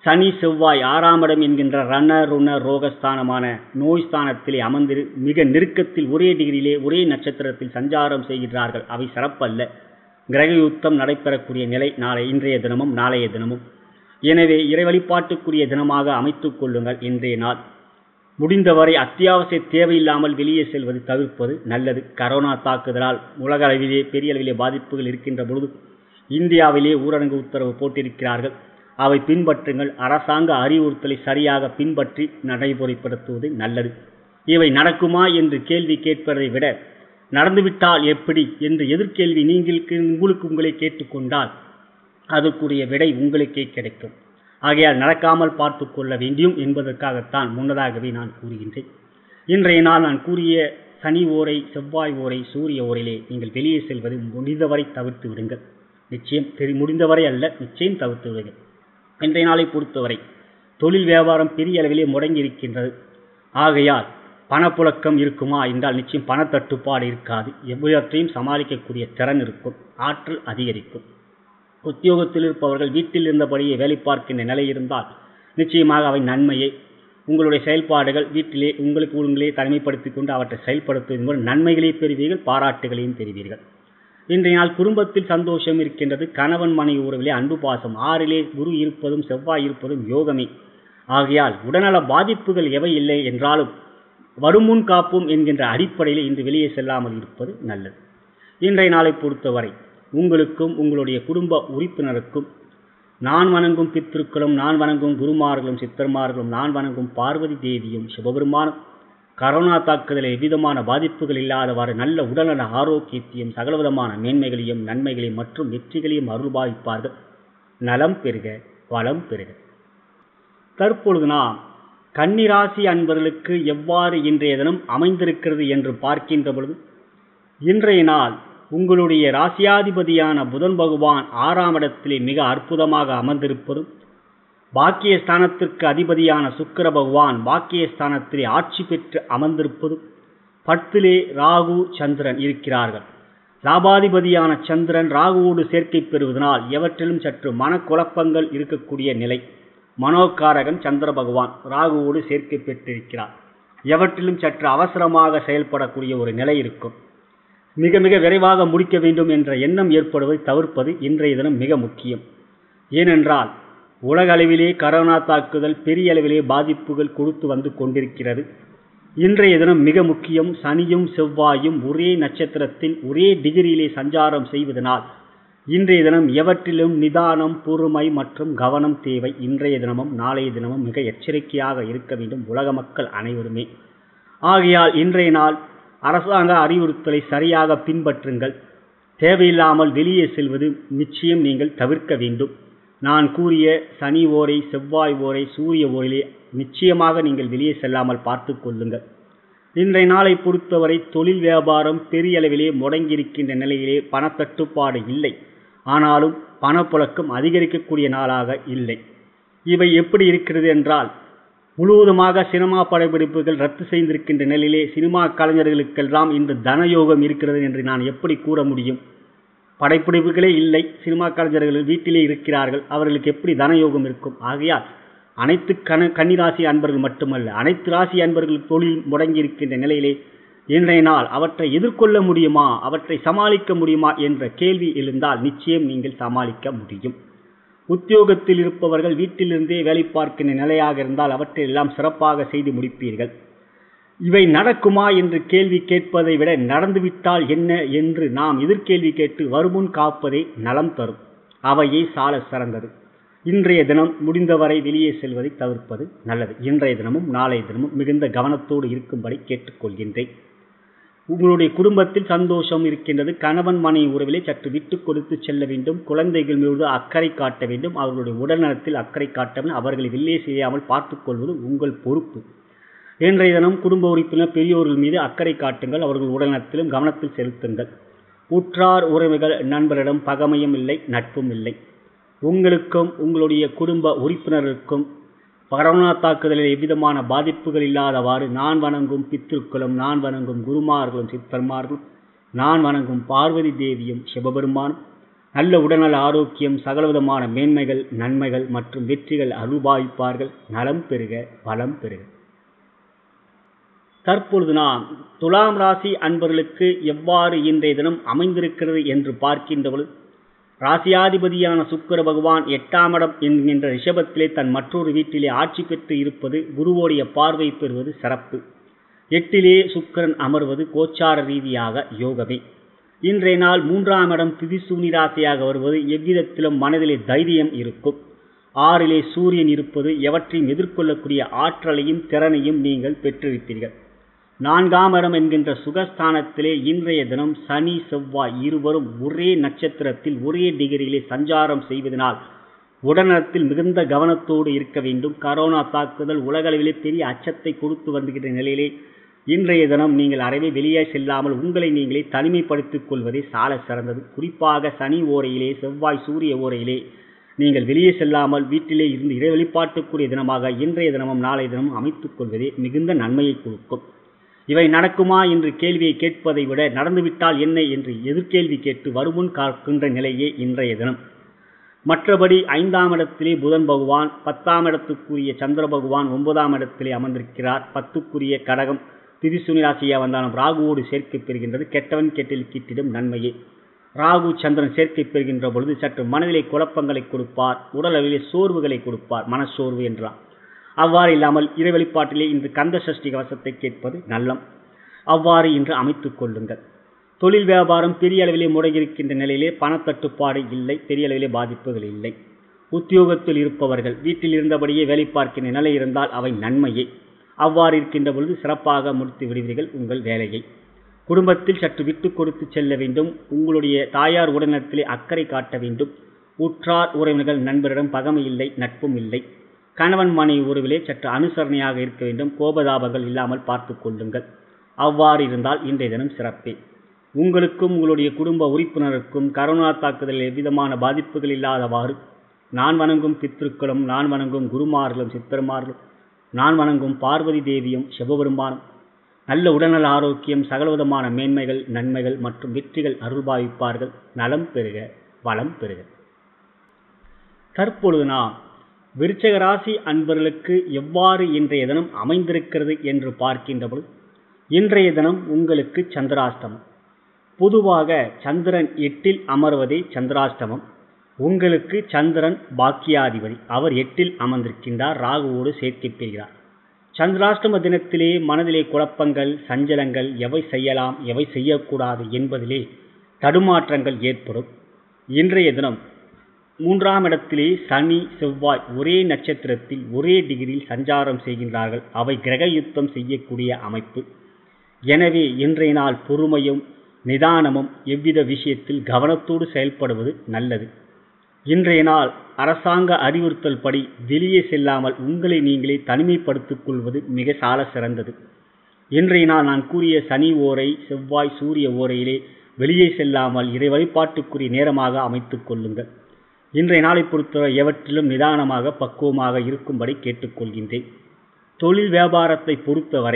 சனி செவ்வாய் ஆறாம் இடம் என்கின்ற ரண ருண ரோகஸ்தானமான நோய் ஸ்தானத்திலே அமர்ந்து மிக நெருக்கத்தில் ஒரே டிகிரியிலே ஒரே நட்சத்திரத்தில் சஞ்சாரம் செய்கிறார்கள் அவை சிறப்பல்ல கிரக யுத்தம் நடைபெறக்கூடிய நிலை நாளை இன்றைய தினமும் நாளைய தினமும் எனவே இறை வழிபாட்டுக்குரிய தினமாக அமைத்துக் கொள்ளுங்கள் இன்றைய நாள் முடிந்தவரை அத்தியாவசிய தேவையில்லாமல் வெளியே செல்வது தவிர்ப்பது நல்லது கரோனா தாக்குதலால் உலக அளவிலே பெரிய அளவிலே பாதிப்புகள் இருக்கின்ற பொழுது இந்தியாவிலே ஊரடங்கு உத்தரவு போட்டிருக்கிறார்கள் அவை பின்பற்றுங்கள் அரசாங்க அறிவுறுத்தலை சரியாக பின்பற்றி நடைமுறைப்படுத்துவது நல்லது இவை நடக்குமா என்று கேள்வி கேட்பதை விட நடந்துவிட்டால் எப்படி என்று எதிர்கேள்வி நீங்கள் உங்களுக்கு உங்களை கேட்டுக்கொண்டால் அதற்குரிய விடை உங்களுக்கே கிடைக்கும் ஆகையால் நடக்காமல் பார்த்து கொள்ள வேண்டியும் என்பதற்காகத்தான் முன்னதாகவே நான் கூறுகின்றேன் இன்றைய நாள் நான் கூறிய சனி ஓரை செவ்வாய் ஓரை சூரிய ஓரையிலே நீங்கள் வெளியே செல்வது முடிந்தவரை தவிர்த்து விடுங்கள் நிச்சயம் தெரி முடிந்தவரை அல்ல நிச்சயம் தவிர்த்து விடுங்கள் இன்றைய நாளை பொறுத்தவரை தொழில் வியாபாரம் பெரிய அளவிலே முடங்கி இருக்கின்றது ஆகையால் பணப்புழக்கம் இருக்குமா என்றால் நிச்சயம் பணத்தட்டுப்பாடு இருக்காது எவ்வளத்தையும் சமாளிக்கக்கூடிய திறன் இருக்கும் ஆற்றல் அதிகரிக்கும் உத்தியோகத்தில் இருப்பவர்கள் வீட்டில் இருந்தபடியே வேலை பார்க்கின்ற நிலை இருந்தால் நிச்சயமாக அவை நன்மையை உங்களுடைய செயல்பாடுகள் வீட்டிலே உங்களுக்கு உங்களே தனிமைப்படுத்திக் கொண்டு அவற்றை செயல்படுத்துவதன் மூலம் நன்மைகளை பெறுவீர்கள் பாராட்டுகளையும் பெறுவீர்கள் இன்றைய நாள் குடும்பத்தில் சந்தோஷம் இருக்கின்றது கணவன் மனைவி உறவிலே அன்பு பாசம் ஆறிலே குரு இருப்பதும் செவ்வாய் இருப்பதும் யோகமே ஆகையால் உடல்நல பாதிப்புகள் எவை இல்லை என்றாலும் வருமுன் காப்போம் என்கின்ற அடிப்படையில் இன்று வெளியே செல்லாமல் இருப்பது நல்லது இன்றைய நாளை பொறுத்தவரை உங்களுக்கும் உங்களுடைய குடும்ப உறுப்பினருக்கும் நான் வணங்கும் பித்திருக்களும் நான் வணங்கும் குருமார்களும் சித்தர்மார்களும் நான் வணங்கும் பார்வதி தேவியும் சிவபெருமானும் கரோனா தாக்குதலை எவ்விதமான பாதிப்புகள் இல்லாதவாறு நல்ல உடல்நல ஆரோக்கியத்தையும் சகலவிதமான மேன்மைகளையும் நன்மைகளையும் மற்றும் வெற்றிகளையும் அருள்பாவிப்பார்கள் நலம் பெறுக வளம் பெறுக தற்பொழுது நாம் கன்னிராசி அன்பர்களுக்கு எவ்வாறு இன்றைய தினம் அமைந்திருக்கிறது என்று பார்க்கின்ற பொழுது இன்றைய நாள் உங்களுடைய ராசியாதிபதியான புதன் பகவான் ஆறாம் இடத்திலே மிக அற்புதமாக அமர்ந்திருப்பதும் பாக்கியஸ்தானத்திற்கு அதிபதியான சுக்கர பகவான் பாக்கியஸ்தானத்திலே ஆட்சி பெற்று அமர்ந்திருப்பதும் பத்திலே ராகு சந்திரன் இருக்கிறார்கள் லாபாதிபதியான சந்திரன் ராகுவோடு சேர்க்கை பெறுவதனால் எவற்றிலும் சற்று மனக்குழப்பங்கள் இருக்கக்கூடிய நிலை மனோகாரகன் சந்திர பகவான் ராகுவோடு சேர்க்கை பெற்றிருக்கிறார் எவற்றிலும் சற்று அவசரமாக செயல்படக்கூடிய ஒரு நிலை இருக்கும் மிக மிக விரைவாக முடிக்க வேண்டும் என்ற எண்ணம் ஏற்படுவதை தவிர்ப்பது இன்றைய தினம் மிக முக்கியம் ஏனென்றால் உலக அளவிலே கரோனா தாக்குதல் பெரிய அளவிலே பாதிப்புகள் கொடுத்து வந்து கொண்டிருக்கிறது இன்றைய தினம் மிக முக்கியம் சனியும் செவ்வாயும் ஒரே நட்சத்திரத்தில் ஒரே டிகிரியிலே சஞ்சாரம் செய்வதனால் இன்றைய தினம் எவற்றிலும் நிதானம் பொறுமை மற்றும் கவனம் தேவை இன்றைய தினமும் நாளைய தினமும் மிக எச்சரிக்கையாக இருக்க வேண்டும் உலக மக்கள் அனைவருமே ஆகையால் இன்றைய நாள் அரசாங்க அறிவுறுத்தலை சரியாக பின்பற்றுங்கள் தேவையில்லாமல் வெளியே செல்வது நிச்சயம் நீங்கள் தவிர்க்க வேண்டும் நான் கூறிய சனி ஓரை செவ்வாய் ஓரை சூரிய ஓரிலே நிச்சயமாக நீங்கள் வெளியே செல்லாமல் பார்த்து கொள்ளுங்கள் இன்றைய நாளை பொறுத்தவரை தொழில் வியாபாரம் பெரிய அளவிலே முடங்கியிருக்கின்ற நிலையிலே பணத்தட்டுப்பாடு இல்லை ஆனாலும் பணப்புழக்கம் அதிகரிக்கக்கூடிய நாளாக இல்லை இவை எப்படி இருக்கிறது என்றால் முழுவதுமாக சினிமா படப்பிடிப்புகள் ரத்து செய்திருக்கின்ற நிலையிலே சினிமா கலைஞர்களுக்கெல்லாம் இன்று தனயோகம் இருக்கிறது என்று நான் எப்படி கூற முடியும் படைப்பிடிப்புகளே இல்லை சினிமா கலைஞர்கள் வீட்டிலே இருக்கிறார்கள் அவர்களுக்கு எப்படி தனயோகம் இருக்கும் ஆகையால் அனைத்து கண கன்னிராசி அன்பர்கள் மட்டுமல்ல அனைத்து ராசி அன்பர்கள் தொழில் முடங்கி இருக்கின்ற நிலையிலே இன்றைய நாள் அவற்றை எதிர்கொள்ள முடியுமா அவற்றை சமாளிக்க முடியுமா என்ற கேள்வி எழுந்தால் நிச்சயம் நீங்கள் சமாளிக்க முடியும் உத்தியோகத்தில் இருப்பவர்கள் வீட்டிலிருந்தே வேலை பார்க்கின்ற நிலையாக இருந்தால் அவற்றை எல்லாம் சிறப்பாக செய்து முடிப்பீர்கள் இவை நடக்குமா என்று கேள்வி கேட்பதை விட நடந்துவிட்டால் என்ன என்று நாம் எதிர்கேள்வி கேட்டு வருமுன் காப்பதே நலம் தரும் அவையே சால சிறந்தது இன்றைய தினம் முடிந்தவரை வெளியே செல்வதை தவிர்ப்பது நல்லது இன்றைய தினமும் நாளைய தினமும் மிகுந்த கவனத்தோடு இருக்கும்படி கேட்டுக்கொள்கின்றேன் உங்களுடைய குடும்பத்தில் சந்தோஷம் இருக்கின்றது கணவன் மனைவி உறவிலே சற்று விட்டு கொடுத்து செல்ல வேண்டும் குழந்தைகள் மீது அக்கறை காட்ட வேண்டும் அவர்களுடைய உடல்நலத்தில் அக்கறை காட்ட வேண்டும் அவர்களை வெளியே செய்யாமல் பார்த்துக் கொள்வது உங்கள் பொறுப்பு இன்றைய தினம் குடும்ப உறுப்பினர் பெரியோர்கள் மீது அக்கறை காட்டுங்கள் அவர்கள் உடல்நலத்திலும் கவனத்தில் செலுத்துங்கள் உற்றார் உறவுகள் நண்பரிடம் பகமையும் இல்லை நட்பும் இல்லை உங்களுக்கும் உங்களுடைய குடும்ப உறுப்பினருக்கும் கரோனா தாக்குதலில் எவ்விதமான பாதிப்புகள் இல்லாதவாறு நான் வணங்கும் பித்திருக்களும் நான் வணங்கும் குருமார்களும் சித்தர்மார்களும் நான் வணங்கும் பார்வதி தேவியும் சிவபெருமானும் நல்ல உடல்நல ஆரோக்கியம் சகலவிதமான மேன்மைகள் நன்மைகள் மற்றும் வெற்றிகள் அருள்பாவிப்பார்கள் நலம் பெறுக வளம் பெறுக தற்பொழுது நாம் துலாம் ராசி அன்பர்களுக்கு எவ்வாறு இன்றைய தினம் அமைந்திருக்கிறது என்று பார்க்கின்ற பொழுது ராசியாதிபதியான சுக்கர பகவான் எட்டாம் இடம் என்கின்ற ரிஷபத்திலே தன் மற்றொரு வீட்டிலே ஆட்சி பெற்று இருப்பது குருவோடைய பார்வை பெறுவது சிறப்பு எட்டிலே சுக்கரன் அமர்வது கோச்சார ரீதியாக யோகமே இன்றைய நாள் மூன்றாம் இடம் திதிசூனி ராசியாக வருவது எவ்விதத்திலும் மனதிலே தைரியம் இருக்கும் ஆறிலே சூரியன் இருப்பது எவற்றையும் எதிர்கொள்ளக்கூடிய ஆற்றலையும் திறனையும் நீங்கள் பெற்றிருப்பீர்கள் நான்காம் இடம் என்கின்ற சுகஸ்தானத்திலே இன்றைய தினம் சனி செவ்வாய் இருவரும் ஒரே நட்சத்திரத்தில் ஒரே டிகிரியிலே சஞ்சாரம் செய்வதனால் உடல்நலத்தில் மிகுந்த கவனத்தோடு இருக்க வேண்டும் கரோனா தாக்குதல் உலகளவிலே பெரிய அச்சத்தை கொடுத்து வருகின்ற நிலையிலே இன்றைய தினம் நீங்கள் அறவே வெளியே செல்லாமல் உங்களை நீங்களே தனிமைப்படுத்திக் கொள்வதே சால சிறந்தது குறிப்பாக சனி ஓரையிலே செவ்வாய் சூரிய ஓரையிலே நீங்கள் வெளியே செல்லாமல் வீட்டிலே இருந்து இறை வழிபாட்டுக்குரிய தினமாக இன்றைய தினமும் நாளைய தினமும் அமைத்துக் கொள்வதே மிகுந்த நன்மையை கொடுக்கும் இவை நடக்குமா என்று கேள்வியை கேட்பதை விட நடந்துவிட்டால் என்ன என்று எதிர்கேள்வி கேட்டு வருமுன் காக்கின்ற நிலையே இன்றைய தினம் மற்றபடி ஐந்தாம் இடத்திலே புதன் பகவான் பத்தாம் இடத்துக்குரிய சந்திர பகவான் ஒன்பதாம் இடத்திலே அமர்ந்திருக்கிறார் பத்துக்குரிய கடகம் திரிசுனி ராசியா வந்தாலும் ராகுவோடு சேர்க்கை பெறுகின்றது கெட்டவன் கெட்டில் கிட்டிடும் நன்மையே ராகு சந்திரன் சேர்க்கை பெறுகின்ற பொழுது சற்று மனதிலே குழப்பங்களை கொடுப்பார் உடலளவிலே சோர்வுகளை கொடுப்பார் மனச்சோர்வு என்றார் அவ்வாறு இல்லாமல் இறை வெளிப்பாட்டிலே இன்று கந்த சஷ்டி கவசத்தை கேட்பது நல்லம் அவ்வாறு இன்று அமைத்துக் கொள்ளுங்கள் தொழில் வியாபாரம் பெரிய அளவிலே முடங்கியிருக்கின்ற நிலையிலே பணத்தட்டுப்பாடு இல்லை பெரிய அளவிலே பாதிப்புகள் இல்லை உத்தியோகத்தில் இருப்பவர்கள் வீட்டில் இருந்தபடியே வேலை பார்க்கின்ற நிலை இருந்தால் அவை நன்மையே அவ்வாறு இருக்கின்ற பொழுது சிறப்பாக முடித்து விடுவீர்கள் உங்கள் வேலையை குடும்பத்தில் சற்று விட்டு கொடுத்து செல்ல வேண்டும் உங்களுடைய தாயார் உடல்நலத்திலே அக்கறை காட்ட வேண்டும் உற்றார் உறவினர்கள் நண்பரிடம் பகமை இல்லை நட்பும் இல்லை கணவன் மனைவி உறவிலே சற்று அனுசரணையாக இருக்க வேண்டும் கோபதாபங்கள் இல்லாமல் பார்த்து கொள்ளுங்கள் அவ்வாறு இருந்தால் இன்றைய தினம் சிறப்பே உங்களுக்கும் உங்களுடைய குடும்ப உறுப்பினருக்கும் கரோனா தாக்குதலில் எவ்விதமான பாதிப்புகள் இல்லாதவாறு நான் வணங்கும் பித்திருக்களும் நான் வணங்கும் குருமார்களும் சித்தர்மார்களும் நான் வணங்கும் பார்வதி தேவியும் சிவபெருமானும் நல்ல உடல்நல ஆரோக்கியம் சகலவிதமான மேன்மைகள் நன்மைகள் மற்றும் வெற்றிகள் அருள்பாவிப்பார்கள் நலம் பெறுக வளம் பெறுக தற்பொழுது நாம் விருச்சக ராசி அன்பர்களுக்கு எவ்வாறு இன்றைய தினம் அமைந்திருக்கிறது என்று பார்க்கின்ற பொழுது இன்றைய தினம் உங்களுக்கு சந்திராஷ்டமம் பொதுவாக சந்திரன் எட்டில் அமர்வதே சந்திராஷ்டமம் உங்களுக்கு சந்திரன் பாக்கியாதிபதி அவர் எட்டில் அமர்ந்திருக்கின்றார் ராகுவோடு சேர்க்கை பெறுகிறார் சந்திராஷ்டம தினத்திலே மனதிலே குழப்பங்கள் சஞ்சலங்கள் எவை செய்யலாம் எவை செய்யக்கூடாது என்பதிலே தடுமாற்றங்கள் ஏற்படும் இன்றைய தினம் மூன்றாம் இடத்திலே சனி செவ்வாய் ஒரே நட்சத்திரத்தில் ஒரே டிகிரியில் சஞ்சாரம் செய்கின்றார்கள் அவை கிரக யுத்தம் செய்யக்கூடிய அமைப்பு எனவே இன்றைய நாள் பொறுமையும் நிதானமும் எவ்வித விஷயத்தில் கவனத்தோடு செயல்படுவது நல்லது இன்றைய நாள் அரசாங்க அறிவுறுத்தல் படி வெளியே செல்லாமல் உங்களை நீங்களே தனிமைப்படுத்திக் கொள்வது மிக சால சிறந்தது இன்றைய நாள் நான் கூறிய சனி ஓரை செவ்வாய் சூரிய ஓரையிலே வெளியே செல்லாமல் இறை வழிபாட்டுக்குரிய நேரமாக அமைத்துக் கொள்ளுங்கள் இன்றைய நாளை பொறுத்தவரை எவற்றிலும் நிதானமாக பக்குவமாக இருக்கும்படி கேட்டுக்கொள்கின்றேன் தொழில் வியாபாரத்தை பொறுத்தவரை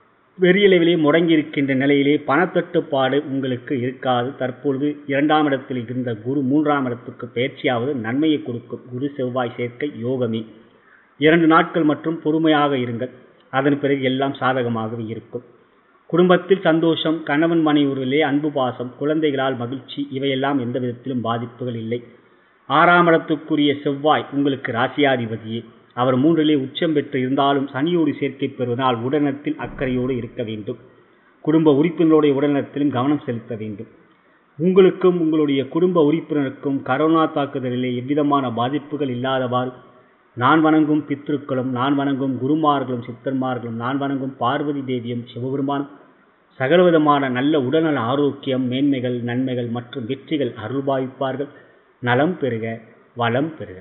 பெரிய அளவிலே முடங்கியிருக்கின்ற நிலையிலே பணத்தட்டுப்பாடு உங்களுக்கு இருக்காது தற்பொழுது இரண்டாம் இடத்தில் இருந்த குரு மூன்றாம் இடத்துக்கு பயிற்சியாவது நன்மையை கொடுக்கும் குரு செவ்வாய் சேர்க்கை யோகமே இரண்டு நாட்கள் மற்றும் பொறுமையாக இருங்கள் அதன் பிறகு எல்லாம் சாதகமாகவே இருக்கும் குடும்பத்தில் சந்தோஷம் கணவன் மனைவிலே அன்பு பாசம் குழந்தைகளால் மகிழ்ச்சி இவையெல்லாம் எந்த விதத்திலும் பாதிப்புகள் இல்லை ஆறாம் இடத்துக்குரிய செவ்வாய் உங்களுக்கு ராசியாதிபதியே அவர் மூன்றிலே உச்சம் பெற்று இருந்தாலும் சனியோடு சேர்க்கை பெறுவதால் உடல்நலத்தில் அக்கறையோடு இருக்க வேண்டும் குடும்ப உறுப்பினருடைய உடல்நலத்திலும் கவனம் செலுத்த வேண்டும் உங்களுக்கும் உங்களுடைய குடும்ப உறுப்பினருக்கும் கரோனா தாக்குதலிலே எவ்விதமான பாதிப்புகள் இல்லாதவாறு நான் வணங்கும் பித்ருக்களும் நான் வணங்கும் குருமார்களும் சித்தர்மார்களும் நான் வணங்கும் பார்வதி தேவியும் சிவபெருமானும் சகலவிதமான நல்ல உடல்நல ஆரோக்கியம் மேன்மைகள் நன்மைகள் மற்றும் வெற்றிகள் அருள்பாவிப்பார்கள் நலம் பெறுக வளம் பெறுக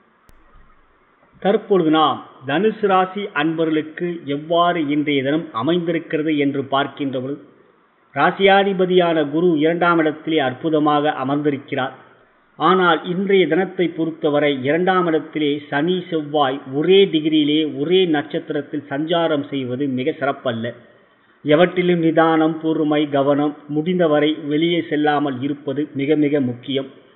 தற்பொழுது நாம் தனுசு ராசி அன்பர்களுக்கு எவ்வாறு இன்றைய தினம் அமைந்திருக்கிறது என்று பார்க்கின்ற பொழுது ராசியாதிபதியான குரு இரண்டாம் இடத்திலே அற்புதமாக அமர்ந்திருக்கிறார் ஆனால் இன்றைய தினத்தை பொறுத்தவரை இரண்டாம் இடத்திலே சனி செவ்வாய் ஒரே டிகிரியிலே ஒரே நட்சத்திரத்தில் சஞ்சாரம் செய்வது மிக சிறப்பல்ல எவற்றிலும் நிதானம் பொறுமை கவனம் முடிந்தவரை வெளியே செல்லாமல் இருப்பது மிக மிக முக்கியம்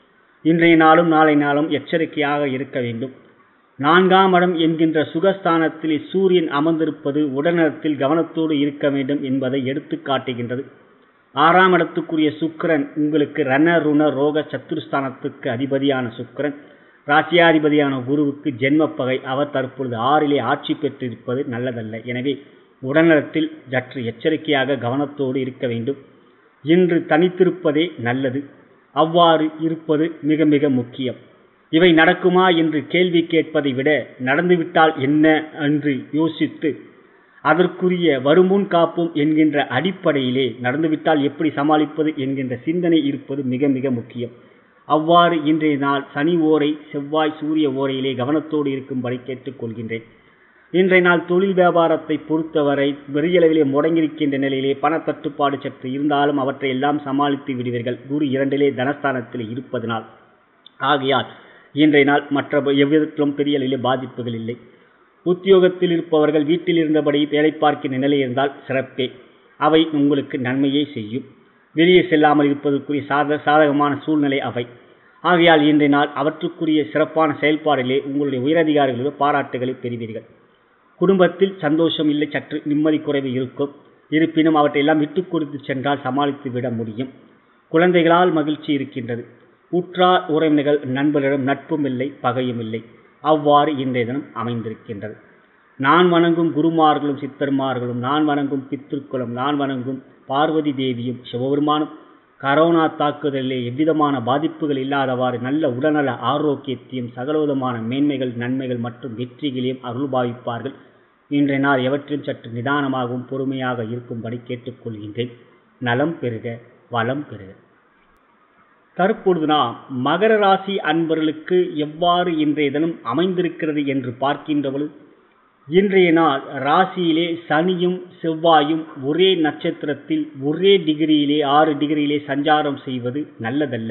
இன்றைய நாளும் நாளை நாளும் எச்சரிக்கையாக இருக்க வேண்டும் நான்காம் இடம் என்கின்ற சுகஸ்தானத்தில் சூரியன் அமர்ந்திருப்பது உடல்நலத்தில் கவனத்தோடு இருக்க வேண்டும் என்பதை எடுத்து காட்டுகின்றது ஆறாம் இடத்துக்குரிய சுக்கிரன் உங்களுக்கு ரண ருண ரோக சத்துருஸ்தானத்துக்கு அதிபதியான சுக்கிரன் ராசியாதிபதியான குருவுக்கு ஜென்மப்பகை அவர் தற்பொழுது ஆறிலே ஆட்சி பெற்றிருப்பது நல்லதல்ல எனவே உடல்நலத்தில் சற்று எச்சரிக்கையாக கவனத்தோடு இருக்க வேண்டும் இன்று தனித்திருப்பதே நல்லது அவ்வாறு இருப்பது மிக மிக முக்கியம் இவை நடக்குமா என்று கேள்வி கேட்பதை விட நடந்துவிட்டால் என்ன என்று யோசித்து அதற்குரிய வருமுன் காப்போம் என்கின்ற அடிப்படையிலே நடந்துவிட்டால் எப்படி சமாளிப்பது என்கின்ற சிந்தனை இருப்பது மிக மிக முக்கியம் அவ்வாறு இன்றைய நாள் சனி ஓரை செவ்வாய் சூரிய ஓரையிலே கவனத்தோடு இருக்கும்படி கேட்டுக்கொள்கின்றேன் இன்றைய நாள் தொழில் வியாபாரத்தை பொறுத்தவரை பெரியளவிலே முடங்கியிருக்கின்ற நிலையிலே பணத்தட்டுப்பாடு சற்று இருந்தாலும் அவற்றை எல்லாம் சமாளித்து விடுவீர்கள் குரு இரண்டிலே தனஸ்தானத்தில் இருப்பதனால் ஆகையால் இன்றைய நாள் மற்ற எவ்விதத்திலும் பெரிய அளவிலே பாதிப்புகள் இல்லை உத்தியோகத்தில் இருப்பவர்கள் வீட்டில் இருந்தபடி வேலை பார்க்கின்ற நிலை இருந்தால் சிறப்பே அவை உங்களுக்கு நன்மையே செய்யும் வெளியே செல்லாமல் இருப்பதற்குரிய சாத சாதகமான சூழ்நிலை அவை ஆகையால் இன்றைய நாள் அவற்றுக்குரிய சிறப்பான செயல்பாடுகளே உங்களுடைய உயரதிகாரிகளுக்கு பாராட்டுகளை பெறுவீர்கள் குடும்பத்தில் சந்தோஷம் இல்லை சற்று நிம்மதி குறைவு இருக்கும் இருப்பினும் அவற்றையெல்லாம் விட்டு கொடுத்து சென்றால் சமாளித்து விட முடியும் குழந்தைகளால் மகிழ்ச்சி இருக்கின்றது உற்றார் உறவினர்கள் நண்பர்களிடம் நட்பும் இல்லை பகையும் இல்லை அவ்வாறு இன்றைய தினம் அமைந்திருக்கின்றது நான் வணங்கும் குருமார்களும் சித்தர்மார்களும் நான் வணங்கும் பித்திருக்குளம் நான் வணங்கும் பார்வதி தேவியும் சிவபெருமானும் கரோனா தாக்குதலிலே எவ்விதமான பாதிப்புகள் இல்லாதவாறு நல்ல உடல்நல ஆரோக்கியத்தையும் சகலவிதமான மேன்மைகள் நன்மைகள் மற்றும் வெற்றிகளையும் அருள்பாவிப்பார்கள் இன்றைய நாள் எவற்றையும் சற்று நிதானமாகவும் பொறுமையாக இருக்கும்படி கேட்டுக்கொள்கின்றேன் நலம் பெறுக வளம் பெறுக தற்பொழுது நாம் மகர ராசி அன்பர்களுக்கு எவ்வாறு இன்றைய தினம் அமைந்திருக்கிறது என்று பார்க்கின்றவள் இன்றைய நாள் ராசியிலே சனியும் செவ்வாயும் ஒரே நட்சத்திரத்தில் ஒரே டிகிரியிலே ஆறு டிகிரியிலே சஞ்சாரம் செய்வது நல்லதல்ல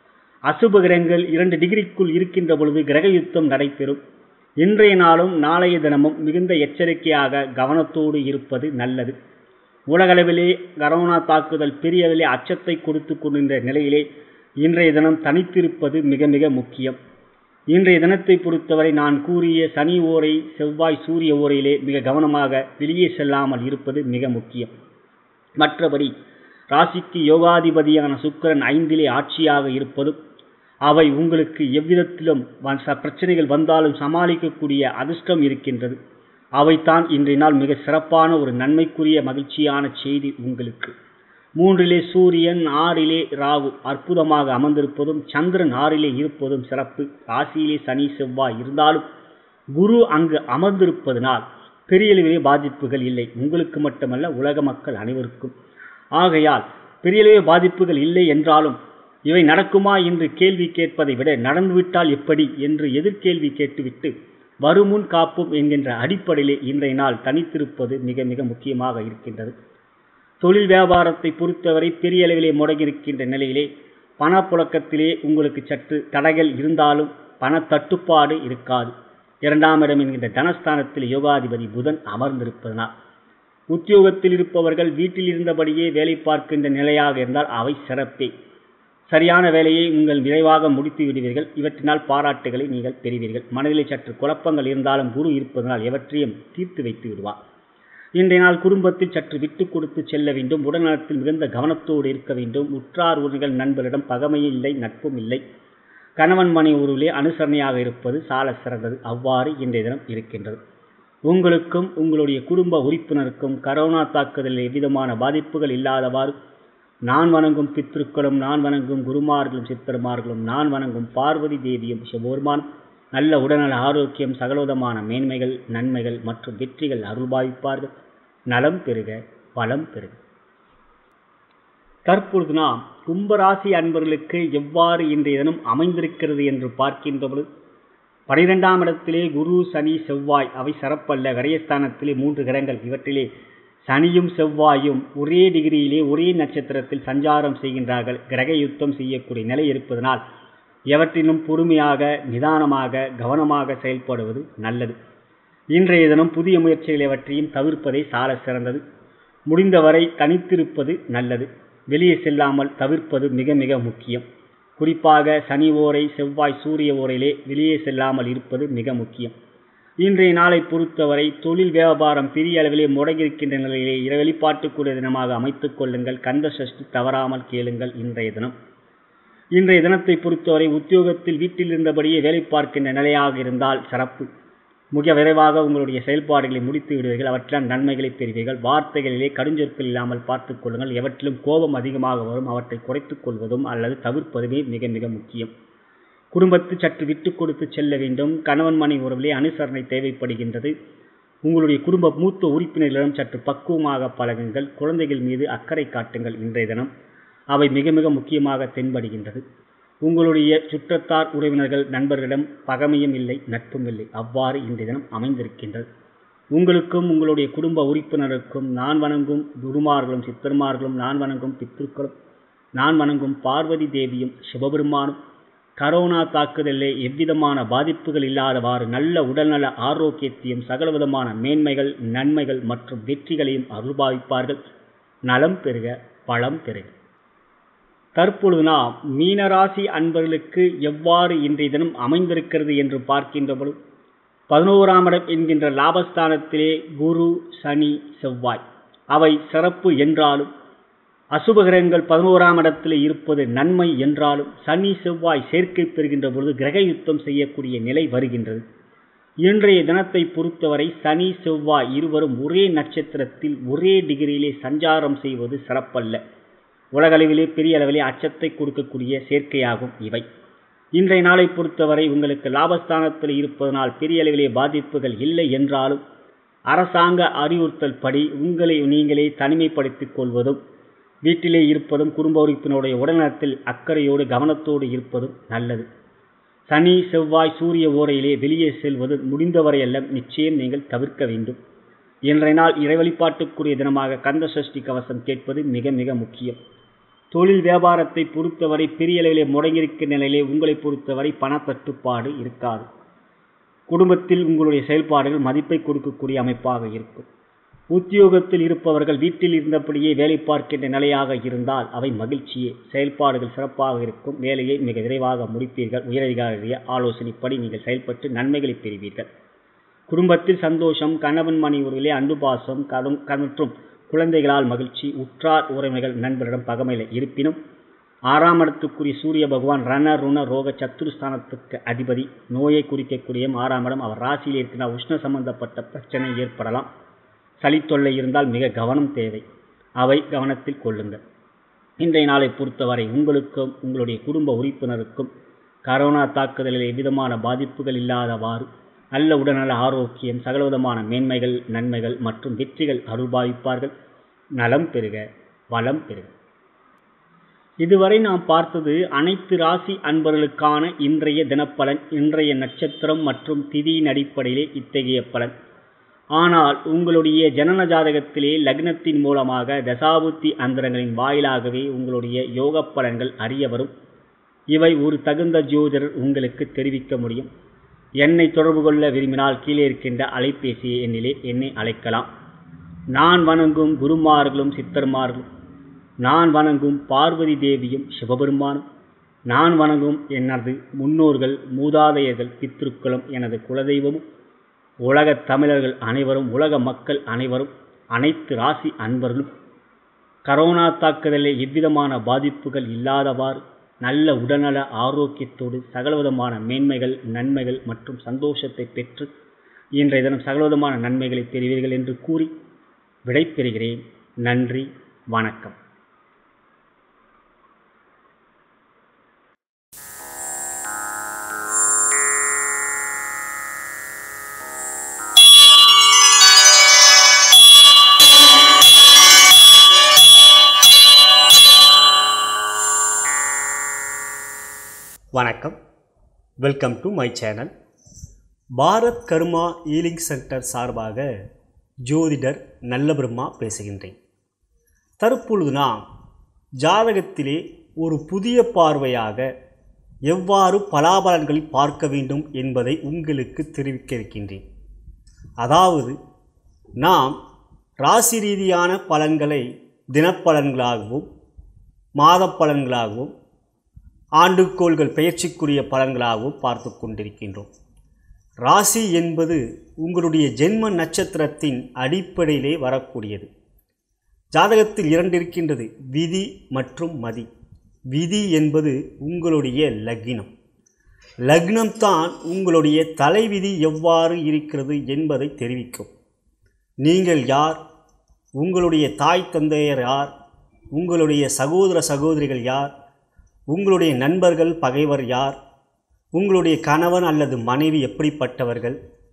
அசுப கிரகங்கள் இரண்டு டிகிரிக்குள் இருக்கின்ற பொழுது கிரக யுத்தம் நடைபெறும் இன்றைய நாளும் நாளைய தினமும் மிகுந்த எச்சரிக்கையாக கவனத்தோடு இருப்பது நல்லது உலகளவிலே கரோனா தாக்குதல் பெரிய அளவிலே அச்சத்தை கொடுத்து கொண்டிருந்த நிலையிலே இன்றைய தினம் தனித்திருப்பது மிக மிக முக்கியம் இன்றைய தினத்தை பொறுத்தவரை நான் கூறிய சனி ஓரை செவ்வாய் சூரிய ஓரையிலே மிக கவனமாக வெளியே செல்லாமல் இருப்பது மிக முக்கியம் மற்றபடி ராசிக்கு யோகாதிபதியான சுக்கிரன் ஐந்திலே ஆட்சியாக இருப்பதும் அவை உங்களுக்கு எவ்விதத்திலும் பிரச்சனைகள் வந்தாலும் சமாளிக்கக்கூடிய அதிர்ஷ்டம் இருக்கின்றது அவைத்தான் இன்றைய நாள் மிக சிறப்பான ஒரு நன்மைக்குரிய மகிழ்ச்சியான செய்தி உங்களுக்கு மூன்றிலே சூரியன் ஆறிலே ராகு அற்புதமாக அமர்ந்திருப்பதும் சந்திரன் ஆறிலே இருப்பதும் சிறப்பு ராசியிலே சனி செவ்வாய் இருந்தாலும் குரு அங்கு அமர்ந்திருப்பதனால் பெரிய அளவிலே பாதிப்புகள் இல்லை உங்களுக்கு மட்டுமல்ல உலக மக்கள் அனைவருக்கும் ஆகையால் பெரிய அளவே பாதிப்புகள் இல்லை என்றாலும் இவை நடக்குமா என்று கேள்வி கேட்பதை விட நடந்துவிட்டால் எப்படி என்று எதிர்கேள்வி கேட்டுவிட்டு வருமுன் காப்போம் என்கின்ற அடிப்படையிலே இன்றைய நாள் தனித்திருப்பது மிக மிக முக்கியமாக இருக்கின்றது தொழில் வியாபாரத்தை பொறுத்தவரை பெரிய அளவிலே முடங்கியிருக்கின்ற நிலையிலே பணப்புழக்கத்திலே உங்களுக்கு சற்று தடைகள் இருந்தாலும் பண தட்டுப்பாடு இருக்காது இரண்டாம் இடம் என்கின்ற தனஸ்தானத்தில் யோகாதிபதி புதன் அமர்ந்திருப்பதனால் உத்தியோகத்தில் இருப்பவர்கள் வீட்டில் இருந்தபடியே வேலை பார்க்கின்ற நிலையாக இருந்தால் அவை சிறப்பே சரியான வேலையை உங்கள் விரைவாக முடித்து விடுவீர்கள் இவற்றினால் பாராட்டுகளை நீங்கள் பெறுவீர்கள் மனதிலே சற்று குழப்பங்கள் இருந்தாலும் குரு இருப்பதனால் எவற்றையும் தீர்த்து வைத்து விடுவார் இன்றைய நாள் குடும்பத்தில் சற்று விட்டு கொடுத்து செல்ல வேண்டும் உடல்நலத்தில் மிகுந்த கவனத்தோடு இருக்க வேண்டும் உற்றார் உறவுகள் நண்பரிடம் பகமையும் இல்லை நட்பும் இல்லை கணவன் மனை உருவிலே அனுசரணையாக இருப்பது சால சிறந்தது அவ்வாறு இன்றைய தினம் இருக்கின்றது உங்களுக்கும் உங்களுடைய குடும்ப உறுப்பினருக்கும் கரோனா தாக்குதலில் எவ்விதமான பாதிப்புகள் இல்லாதவாறு நான் வணங்கும் பித்திருக்களும் நான் வணங்கும் குருமார்களும் சித்தர்மார்களும் நான் வணங்கும் பார்வதி தேவியும் சிவபெருமானும் நல்ல உடல்நல ஆரோக்கியம் சகலவிதமான மேன்மைகள் நன்மைகள் மற்றும் வெற்றிகள் அருள்பாவிப்பார்கள் நலம் பெறுக வளம் பெறுக தற்பொழுது நாம் கும்பராசி அன்பர்களுக்கு எவ்வாறு இன்றைய தினம் அமைந்திருக்கிறது என்று பார்க்கின்றபொழுது பனிரெண்டாம் இடத்திலே குரு சனி செவ்வாய் அவை சிறப்பல்ல விரயஸ்தானத்திலே மூன்று கிரகங்கள் இவற்றிலே சனியும் செவ்வாயும் ஒரே டிகிரியிலே ஒரே நட்சத்திரத்தில் சஞ்சாரம் செய்கின்றார்கள் கிரக யுத்தம் செய்யக்கூடிய நிலை இருப்பதனால் எவற்றிலும் பொறுமையாக நிதானமாக கவனமாக செயல்படுவது நல்லது இன்றைய தினம் புதிய முயற்சிகள் எவற்றையும் தவிர்ப்பதை சால சிறந்தது முடிந்தவரை தனித்திருப்பது நல்லது வெளியே செல்லாமல் தவிர்ப்பது மிக மிக முக்கியம் குறிப்பாக சனி ஓரை செவ்வாய் சூரிய ஓரையிலே வெளியே செல்லாமல் இருப்பது மிக முக்கியம் இன்றைய நாளை பொறுத்தவரை தொழில் வியாபாரம் பெரிய அளவிலே முடங்கியிருக்கின்ற நிலையிலே இர வெளிப்பாட்டுக்குரிய தினமாக அமைத்துக் கொள்ளுங்கள் கந்த சஷ்டி தவறாமல் கேளுங்கள் இன்றைய தினம் இன்றைய தினத்தை பொறுத்தவரை உத்தியோகத்தில் வீட்டில் இருந்தபடியே வேலை பார்க்கின்ற நிலையாக இருந்தால் சிறப்பு மிக விரைவாக உங்களுடைய செயல்பாடுகளை முடித்து விடுவீர்கள் அவற்றில் நன்மைகளை பெறுவீர்கள் வார்த்தைகளிலே கடுஞ்சொற்கள் இல்லாமல் பார்த்துக் கொள்ளுங்கள் எவற்றிலும் கோபம் அதிகமாக வரும் அவற்றை குறைத்துக் கொள்வதும் அல்லது தவிர்ப்பதுமே மிக மிக முக்கியம் குடும்பத்து சற்று விட்டு கொடுத்து செல்ல வேண்டும் கணவன் மனை உறவிலே அனுசரணை தேவைப்படுகின்றது உங்களுடைய குடும்ப மூத்த உறுப்பினர்களிடம் சற்று பக்குவமாக பழகுங்கள் குழந்தைகள் மீது அக்கறை காட்டுங்கள் இன்றைய தினம் அவை மிக மிக முக்கியமாக தென்படுகின்றது உங்களுடைய சுற்றத்தார் உறவினர்கள் நண்பர்களிடம் பகமையும் இல்லை நட்பும் இல்லை அவ்வாறு இன்றைய தினம் அமைந்திருக்கின்றது உங்களுக்கும் உங்களுடைய குடும்ப உறுப்பினருக்கும் நான் வணங்கும் குருமார்களும் சித்தர்மார்களும் நான் வணங்கும் பித்ருக்களும் நான் வணங்கும் பார்வதி தேவியும் சிவபெருமானும் கரோனா தாக்குதலிலே எவ்விதமான பாதிப்புகள் இல்லாதவாறு நல்ல உடல்நல ஆரோக்கியத்தையும் சகலவிதமான மேன்மைகள் நன்மைகள் மற்றும் வெற்றிகளையும் அருள்பாவிப்பார்கள் நலம் பெறுக பலம் பெறுக தற்பொழுது நாம் மீனராசி அன்பர்களுக்கு எவ்வாறு இன்றைய தினம் அமைந்திருக்கிறது என்று பார்க்கின்ற பொழுது பதினோராம் இடம் என்கின்ற லாபஸ்தானத்திலே குரு சனி செவ்வாய் அவை சிறப்பு என்றாலும் அசுபகிரகங்கள் பதினோராம் இடத்தில் இருப்பது நன்மை என்றாலும் சனி செவ்வாய் சேர்க்கை பெறுகின்ற பொழுது கிரக யுத்தம் செய்யக்கூடிய நிலை வருகின்றது இன்றைய தினத்தை பொறுத்தவரை சனி செவ்வாய் இருவரும் ஒரே நட்சத்திரத்தில் ஒரே டிகிரியிலே சஞ்சாரம் செய்வது சிறப்பல்ல உலகளவிலே பெரிய அளவிலே அச்சத்தை கொடுக்கக்கூடிய சேர்க்கையாகும் இவை இன்றைய நாளை பொறுத்தவரை உங்களுக்கு லாபஸ்தானத்தில் இருப்பதனால் பெரிய அளவிலே பாதிப்புகள் இல்லை என்றாலும் அரசாங்க அறிவுறுத்தல் படி உங்களை நீங்களே தனிமைப்படுத்திக் கொள்வதும் வீட்டிலே இருப்பதும் குடும்ப உறுப்பினருடைய உடல்நலத்தில் அக்கறையோடு கவனத்தோடு இருப்பதும் நல்லது சனி செவ்வாய் சூரிய ஓரையிலே வெளியே செல்வது முடிந்தவரை எல்லாம் நிச்சயம் நீங்கள் தவிர்க்க வேண்டும் இன்றைய நாள் இறை வழிபாட்டுக்குரிய தினமாக கந்த சஷ்டி கவசம் கேட்பது மிக மிக முக்கியம் தொழில் வியாபாரத்தை பொறுத்தவரை பெரிய அளவிலே முடங்கியிருக்கிற நிலையிலே உங்களை பொறுத்தவரை பணத்தட்டுப்பாடு இருக்காது குடும்பத்தில் உங்களுடைய செயல்பாடுகள் மதிப்பை கொடுக்கக்கூடிய அமைப்பாக இருக்கும் உத்தியோகத்தில் இருப்பவர்கள் வீட்டில் இருந்தபடியே வேலை பார்க்கின்ற நிலையாக இருந்தால் அவை மகிழ்ச்சியே செயல்பாடுகள் சிறப்பாக இருக்கும் வேலையை மிக விரைவாக முடிப்பீர்கள் உயரதிகாரிய ஆலோசனைப்படி நீங்கள் செயல்பட்டு நன்மைகளை பெறுவீர்கள் குடும்பத்தில் சந்தோஷம் கணவன் மணி உறவிலே அன்பு பாசம் கடும் மற்றும் குழந்தைகளால் மகிழ்ச்சி உற்றார் உறவினர்கள் நண்பரிடம் பகமையில் இருப்பினும் ஆறாம் இடத்துக்குரிய சூரிய பகவான் ரண ருண ரோக சத்துருஸ்தானத்துக்கு அதிபதி நோயை குறிக்கக்கூடிய ஆறாம் இடம் அவர் ராசியில் இருக்கிற உஷ்ண சம்பந்தப்பட்ட பிரச்சனை ஏற்படலாம் சளித்தொல்லை இருந்தால் மிக கவனம் தேவை அவை கவனத்தில் கொள்ளுங்கள் இன்றைய நாளை பொறுத்தவரை உங்களுக்கும் உங்களுடைய குடும்ப உறுப்பினருக்கும் கரோனா தாக்குதலில் எவ்விதமான பாதிப்புகள் இல்லாதவாறு நல்ல உடல்நல ஆரோக்கியம் சகலவிதமான மேன்மைகள் நன்மைகள் மற்றும் வெற்றிகள் அருள்பாவிப்பார்கள் நலம் பெறுக வளம் பெறுக இதுவரை நாம் பார்த்தது அனைத்து ராசி அன்பர்களுக்கான இன்றைய தினப்பலன் இன்றைய நட்சத்திரம் மற்றும் திதியின் அடிப்படையிலே இத்தகைய பலன் ஆனால் உங்களுடைய ஜனன ஜாதகத்திலே லக்னத்தின் மூலமாக தசாபுத்தி அந்தரங்களின் வாயிலாகவே உங்களுடைய யோக பலன்கள் அறிய வரும் இவை ஒரு தகுந்த ஜோதிடர் உங்களுக்கு தெரிவிக்க முடியும் என்னை தொடர்பு கொள்ள விரும்பினால் கீழே இருக்கின்ற அலைபேசி எண்ணிலே என்னை அழைக்கலாம் நான் வணங்கும் குருமார்களும் சித்தர்மார்களும் நான் வணங்கும் பார்வதி தேவியும் சிவபெருமானும் நான் வணங்கும் எனது முன்னோர்கள் மூதாதையர்கள் பித்திருக்களும் எனது குலதெய்வமும் உலகத் தமிழர்கள் அனைவரும் உலக மக்கள் அனைவரும் அனைத்து ராசி அன்பர்களும் கரோனா தாக்குதலில் எவ்விதமான பாதிப்புகள் இல்லாதவாறு நல்ல உடல்நல ஆரோக்கியத்தோடு சகலவிதமான மேன்மைகள் நன்மைகள் மற்றும் சந்தோஷத்தை பெற்று இன்றைய தினம் சகலவிதமான நன்மைகளை பெறுவீர்கள் என்று கூறி விடைபெறுகிறேன் நன்றி வணக்கம் வணக்கம் welcome to my channel Bharath Karma healing centre சார்பாக ஜோதிடர் நல்ல பிரம்மா பேசுகின்றேன் தற்பொழுது நாம் ஜாதகத்திலே ஒரு புதிய பார்வையாக எவ்வாறு பலாபலன்களை பார்க்க வேண்டும் என்பதை உங்களுக்கு தெரிவிக்க இருக்கின்றேன் அதாவது நாம் ராசி ரீதியான பலன்களை தினப்பலன்களாகவும் மாத பலன்களாகவும் ஆண்டுக்கோள்கள் பெயர்ச்சிக்குரிய பலன்களாகவும் பார்த்து கொண்டிருக்கின்றோம் ராசி என்பது உங்களுடைய ஜென்ம நட்சத்திரத்தின் அடிப்படையிலே வரக்கூடியது ஜாதகத்தில் இரண்டு இருக்கின்றது விதி மற்றும் மதி விதி என்பது உங்களுடைய லக்னம் லக்னம்தான் உங்களுடைய தலைவிதி எவ்வாறு இருக்கிறது என்பதை தெரிவிக்கும் நீங்கள் யார் உங்களுடைய தாய் தந்தையர் யார் உங்களுடைய சகோதர சகோதரிகள் யார் உங்களுடைய நண்பர்கள் பகைவர் யார் உங்களுடைய கணவன் அல்லது மனைவி எப்படிப்பட்டவர்கள்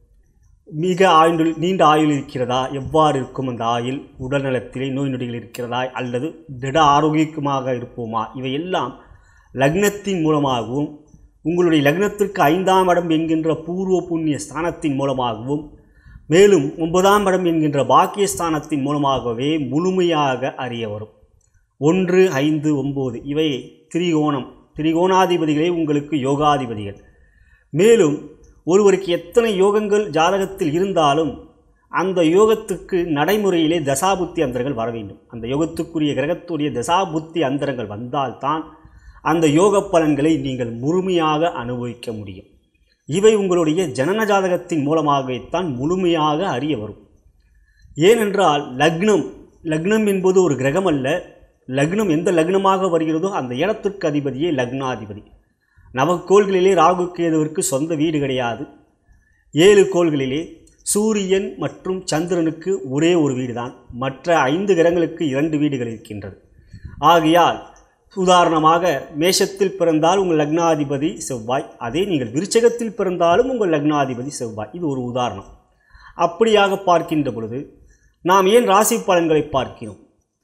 மிக ஆயுள் நீண்ட ஆயுள் இருக்கிறதா எவ்வாறு இருக்கும் அந்த ஆயுள் உடல்நலத்திலே நோய் நொடிகள் இருக்கிறதா அல்லது திட ஆரோக்கியமாக இருப்போமா இவையெல்லாம் லக்னத்தின் மூலமாகவும் உங்களுடைய லக்னத்திற்கு ஐந்தாம் இடம் என்கின்ற பூர்வ புண்ணிய ஸ்தானத்தின் மூலமாகவும் மேலும் ஒன்பதாம் இடம் என்கின்ற பாக்கியஸ்தானத்தின் மூலமாகவே முழுமையாக அறிய வரும் ஒன்று ஐந்து ஒம்பது இவை திரிகோணம் திரிகோணாதிபதிகளே உங்களுக்கு யோகாதிபதிகள் மேலும் ஒருவருக்கு எத்தனை யோகங்கள் ஜாதகத்தில் இருந்தாலும் அந்த யோகத்துக்கு நடைமுறையிலே தசாபுத்தி அந்தரங்கள் வர வேண்டும் அந்த யோகத்துக்குரிய கிரகத்துடைய தசாபுத்தி அந்தரங்கள் வந்தால்தான் அந்த யோக பலன்களை நீங்கள் முழுமையாக அனுபவிக்க முடியும் இவை உங்களுடைய ஜனன ஜாதகத்தின் மூலமாகத்தான் முழுமையாக அறிய வரும் ஏனென்றால் லக்னம் லக்னம் என்பது ஒரு கிரகம் அல்ல லக்னம் எந்த லக்னமாக வருகிறதோ அந்த இடத்திற்கு அதிபதியே லக்னாதிபதி நவக்கோள்களிலே ராகு கேதுவிற்கு சொந்த வீடு கிடையாது ஏழு கோள்களிலே சூரியன் மற்றும் சந்திரனுக்கு ஒரே ஒரு வீடு தான் மற்ற ஐந்து கிரகங்களுக்கு இரண்டு வீடுகள் இருக்கின்றது ஆகையால் உதாரணமாக மேஷத்தில் பிறந்தால் உங்கள் லக்னாதிபதி செவ்வாய் அதே நீங்கள் விருச்சகத்தில் பிறந்தாலும் உங்கள் லக்னாதிபதி செவ்வாய் இது ஒரு உதாரணம் அப்படியாக பார்க்கின்ற பொழுது நாம் ஏன் ராசி பலன்களை பார்க்கிறோம்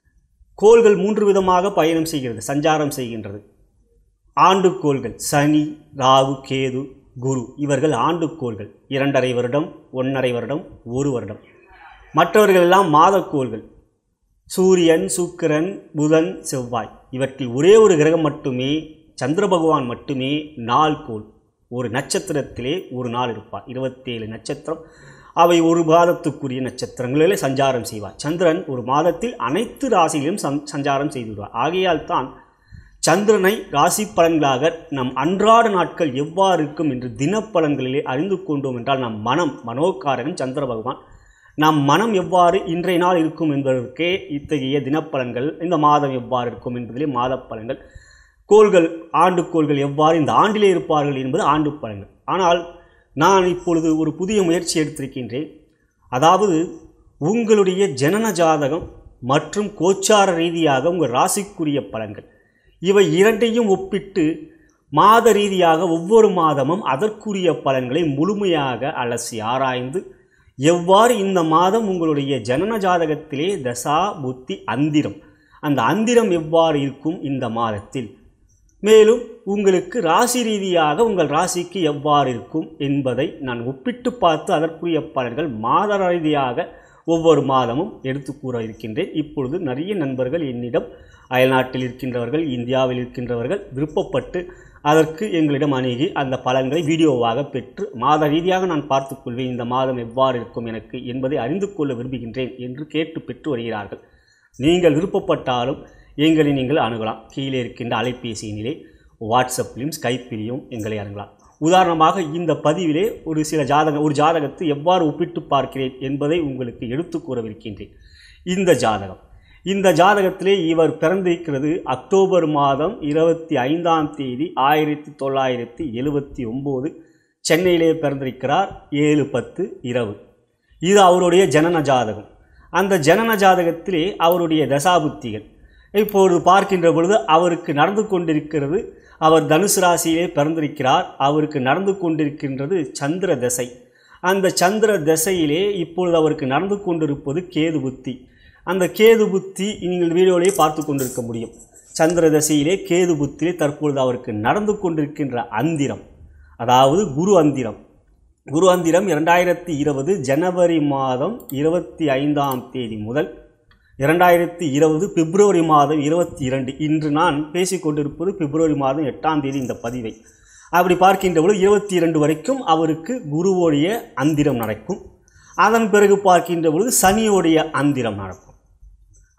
கோள்கள் மூன்று விதமாக பயணம் செய்கிறது சஞ்சாரம் செய்கின்றது ஆண்டுக்கோள்கள் சனி ராகு கேது குரு இவர்கள் ஆண்டுக்கோள்கள் இரண்டரை வருடம் ஒன்றரை வருடம் ஒரு வருடம் மற்றவர்கள் எல்லாம் மாதக்கோள்கள் சூரியன் சுக்கிரன் புதன் செவ்வாய் இவற்றில் ஒரே ஒரு கிரகம் மட்டுமே சந்திர பகவான் மட்டுமே நாள் கோள் ஒரு நட்சத்திரத்திலே ஒரு நாள் இருப்பார் இருபத்தேழு நட்சத்திரம் அவை ஒரு மாதத்துக்குரிய நட்சத்திரங்களிலே சஞ்சாரம் செய்வார் சந்திரன் ஒரு மாதத்தில் அனைத்து ராசியிலும் சஞ் சஞ்சாரம் செய்துவிடுவார் ஆகையால் தான் சந்திரனை ராசி பலன்களாக நம் அன்றாட நாட்கள் எவ்வாறு இருக்கும் என்று தினப்பலன்களிலே அறிந்து கொண்டோம் என்றால் நம் மனம் மனோகாரகன் சந்திர பகவான் நம் மனம் எவ்வாறு இன்றைய நாள் இருக்கும் என்பதற்கே இத்தகைய தினப்பலன்கள் இந்த மாதம் எவ்வாறு இருக்கும் என்பதிலே மாத பலன்கள் கோள்கள் ஆண்டுக்கோள்கள் எவ்வாறு இந்த ஆண்டிலே இருப்பார்கள் என்பது ஆண்டு பலன்கள் ஆனால் நான் இப்பொழுது ஒரு புதிய முயற்சி எடுத்திருக்கின்றேன் அதாவது உங்களுடைய ஜனன ஜாதகம் மற்றும் கோச்சார ரீதியாக உங்கள் ராசிக்குரிய பலன்கள் இவை இரண்டையும் ஒப்பிட்டு மாத ரீதியாக ஒவ்வொரு மாதமும் அதற்குரிய பலன்களை முழுமையாக அலசி ஆராய்ந்து எவ்வாறு இந்த மாதம் உங்களுடைய ஜனன ஜாதகத்திலே தசா புத்தி அந்திரம் அந்த அந்திரம் எவ்வாறு இருக்கும் இந்த மாதத்தில் மேலும் உங்களுக்கு ராசி ரீதியாக உங்கள் ராசிக்கு எவ்வாறு இருக்கும் என்பதை நான் ஒப்பிட்டு பார்த்து அதற்குரிய பலன்கள் மாத ரீதியாக ஒவ்வொரு மாதமும் எடுத்து கூற இருக்கின்றேன் இப்பொழுது நிறைய நண்பர்கள் என்னிடம் அயல்நாட்டில் இருக்கின்றவர்கள் இந்தியாவில் இருக்கின்றவர்கள் விருப்பப்பட்டு அதற்கு எங்களிடம் அணுகி அந்த பலன்களை வீடியோவாக பெற்று மாத ரீதியாக நான் பார்த்துக்கொள்வேன் இந்த மாதம் எவ்வாறு இருக்கும் எனக்கு என்பதை அறிந்து கொள்ள விரும்புகின்றேன் என்று கேட்டு பெற்று வருகிறார்கள் நீங்கள் விருப்பப்பட்டாலும் எங்களை நீங்கள் அணுகலாம் கீழே இருக்கின்ற அலைபேசியினிலே வாட்ஸ்அப்லையும் ஸ்கைப்பிலையும் எங்களை அணுகலாம் உதாரணமாக இந்த பதிவிலே ஒரு சில ஜாதக ஒரு ஜாதகத்தை எவ்வாறு ஒப்பிட்டு பார்க்கிறேன் என்பதை உங்களுக்கு எடுத்து கூறவிருக்கின்றேன் இந்த ஜாதகம் இந்த ஜாதகத்திலே இவர் பிறந்திருக்கிறது அக்டோபர் மாதம் இருபத்தி ஐந்தாம் தேதி ஆயிரத்தி தொள்ளாயிரத்தி எழுபத்தி ஒம்பது சென்னையிலே பிறந்திருக்கிறார் ஏழு பத்து இரவு இது அவருடைய ஜனன ஜாதகம் அந்த ஜனன ஜாதகத்திலே அவருடைய தசாபுத்திகள் இப்பொழுது பார்க்கின்ற பொழுது அவருக்கு நடந்து கொண்டிருக்கிறது அவர் தனுசு ராசியிலே பிறந்திருக்கிறார் அவருக்கு நடந்து கொண்டிருக்கின்றது சந்திர தசை அந்த சந்திர தசையிலே இப்பொழுது அவருக்கு நடந்து கொண்டிருப்பது கேது புத்தி அந்த கேது புத்தி நீங்கள் வீடியோவிலேயே பார்த்து கொண்டிருக்க முடியும் சந்திர தசையிலே கேது புத்தியிலே தற்பொழுது அவருக்கு நடந்து கொண்டிருக்கின்ற அந்திரம் அதாவது குரு அந்திரம் குரு அந்திரம் இரண்டாயிரத்தி இருபது ஜனவரி மாதம் இருபத்தி ஐந்தாம் தேதி முதல் இரண்டாயிரத்தி இருபது பிப்ரவரி மாதம் இருபத்தி இரண்டு இன்று நான் பேசிக்கொண்டிருப்பது பிப்ரவரி மாதம் எட்டாம் தேதி இந்த பதிவை அப்படி பார்க்கின்ற பொழுது இருபத்தி இரண்டு வரைக்கும் அவருக்கு குருவோடைய அந்திரம் நடக்கும் அதன் பிறகு பார்க்கின்ற பொழுது சனியோடைய அந்திரம் நடக்கும்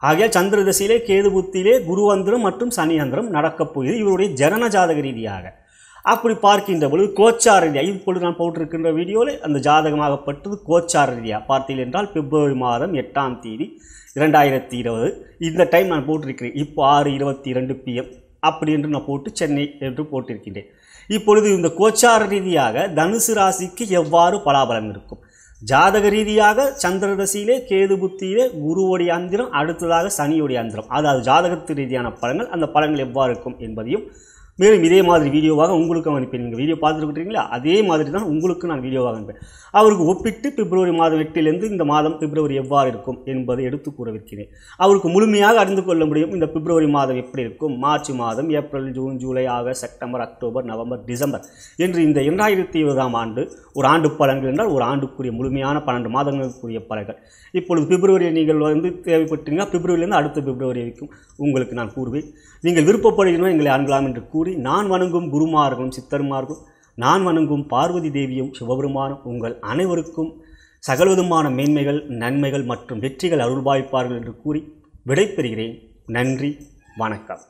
ஆகையால் சந்திர தசையிலே கேது புத்தியிலே குருவந்திரம் மற்றும் சனி அந்திரம் நடக்கப் போகிறது இவருடைய ஜனன ஜாதக ரீதியாக அப்படி பார்க்கின்ற பொழுது கோச்சார ரீதியாக இப்பொழுது நான் போட்டிருக்கின்ற வீடியோவில் அந்த ஜாதகமாகப்பட்டது கோச்சார ரீதியாக பார்த்தீர்கள் என்றால் பிப்ரவரி மாதம் எட்டாம் தேதி இரண்டாயிரத்தி இருபது இந்த டைம் நான் போட்டிருக்கிறேன் இப்போ ஆறு இருபத்தி இரண்டு பிஎம் அப்படி என்று நான் போட்டு சென்னை என்று போட்டிருக்கின்றேன் இப்பொழுது இந்த கோச்சார ரீதியாக தனுசு ராசிக்கு எவ்வாறு பலாபலம் இருக்கும் ஜாதக ரீதியாக சந்திரதசியிலே கேது புத்தியிலே குருவோடைய அந்திரம் அடுத்ததாக சனியோடைய அந்திரம் அதாவது ஜாதகத்து ரீதியான பலன்கள் அந்த பலன்கள் எவ்வாறு இருக்கும் என்பதையும் மேலும் இதே மாதிரி வீடியோவாக உங்களுக்கும் அனுப்பேன் நீங்கள் வீடியோ பார்த்துருக்கீங்களா அதே மாதிரி தான் உங்களுக்கு நான் வீடியோவாக அனுப்பேன் அவருக்கு ஒப்பிட்டு பிப்ரவரி மாதம் எட்டிலிருந்து இந்த மாதம் பிப்ரவரி எவ்வாறு இருக்கும் என்பதை எடுத்து கூறவிருக்கிறேன் அவருக்கு முழுமையாக அறிந்து கொள்ள முடியும் இந்த பிப்ரவரி மாதம் எப்படி இருக்கும் மார்ச் மாதம் April June July August September October November December என்று இந்த இரண்டாயிரத்தி இருபதாம் ஆண்டு ஒரு ஆண்டு பலன்கள் என்றால் ஒரு ஆண்டுக்குரிய முழுமையான பன்னெண்டு மாதங்களுக்குரிய பலன்கள் இப்பொழுது பிப்ரவரியில் நீங்கள் வந்து தேவைப்பட்டீங்கன்னா பிப்ரவரியிலிருந்து அடுத்த பிப்ரவரி வரைக்கும் உங்களுக்கு நான் கூறுவேன் நீங்கள் விருப்பப்படுகிறோம் எங்களை அணுகலாம் என்று கூறி நான் வணங்கும் குருமார்களும் சித்தர்மார்களும் நான் வணங்கும் பார்வதி தேவியும் சிவபெருமானும் உங்கள் அனைவருக்கும் சகலவிதமான மேன்மைகள் நன்மைகள் மற்றும் வெற்றிகள் அருள்பாய்ப்பார்கள் என்று கூறி விடைபெறுகிறேன் நன்றி வணக்கம்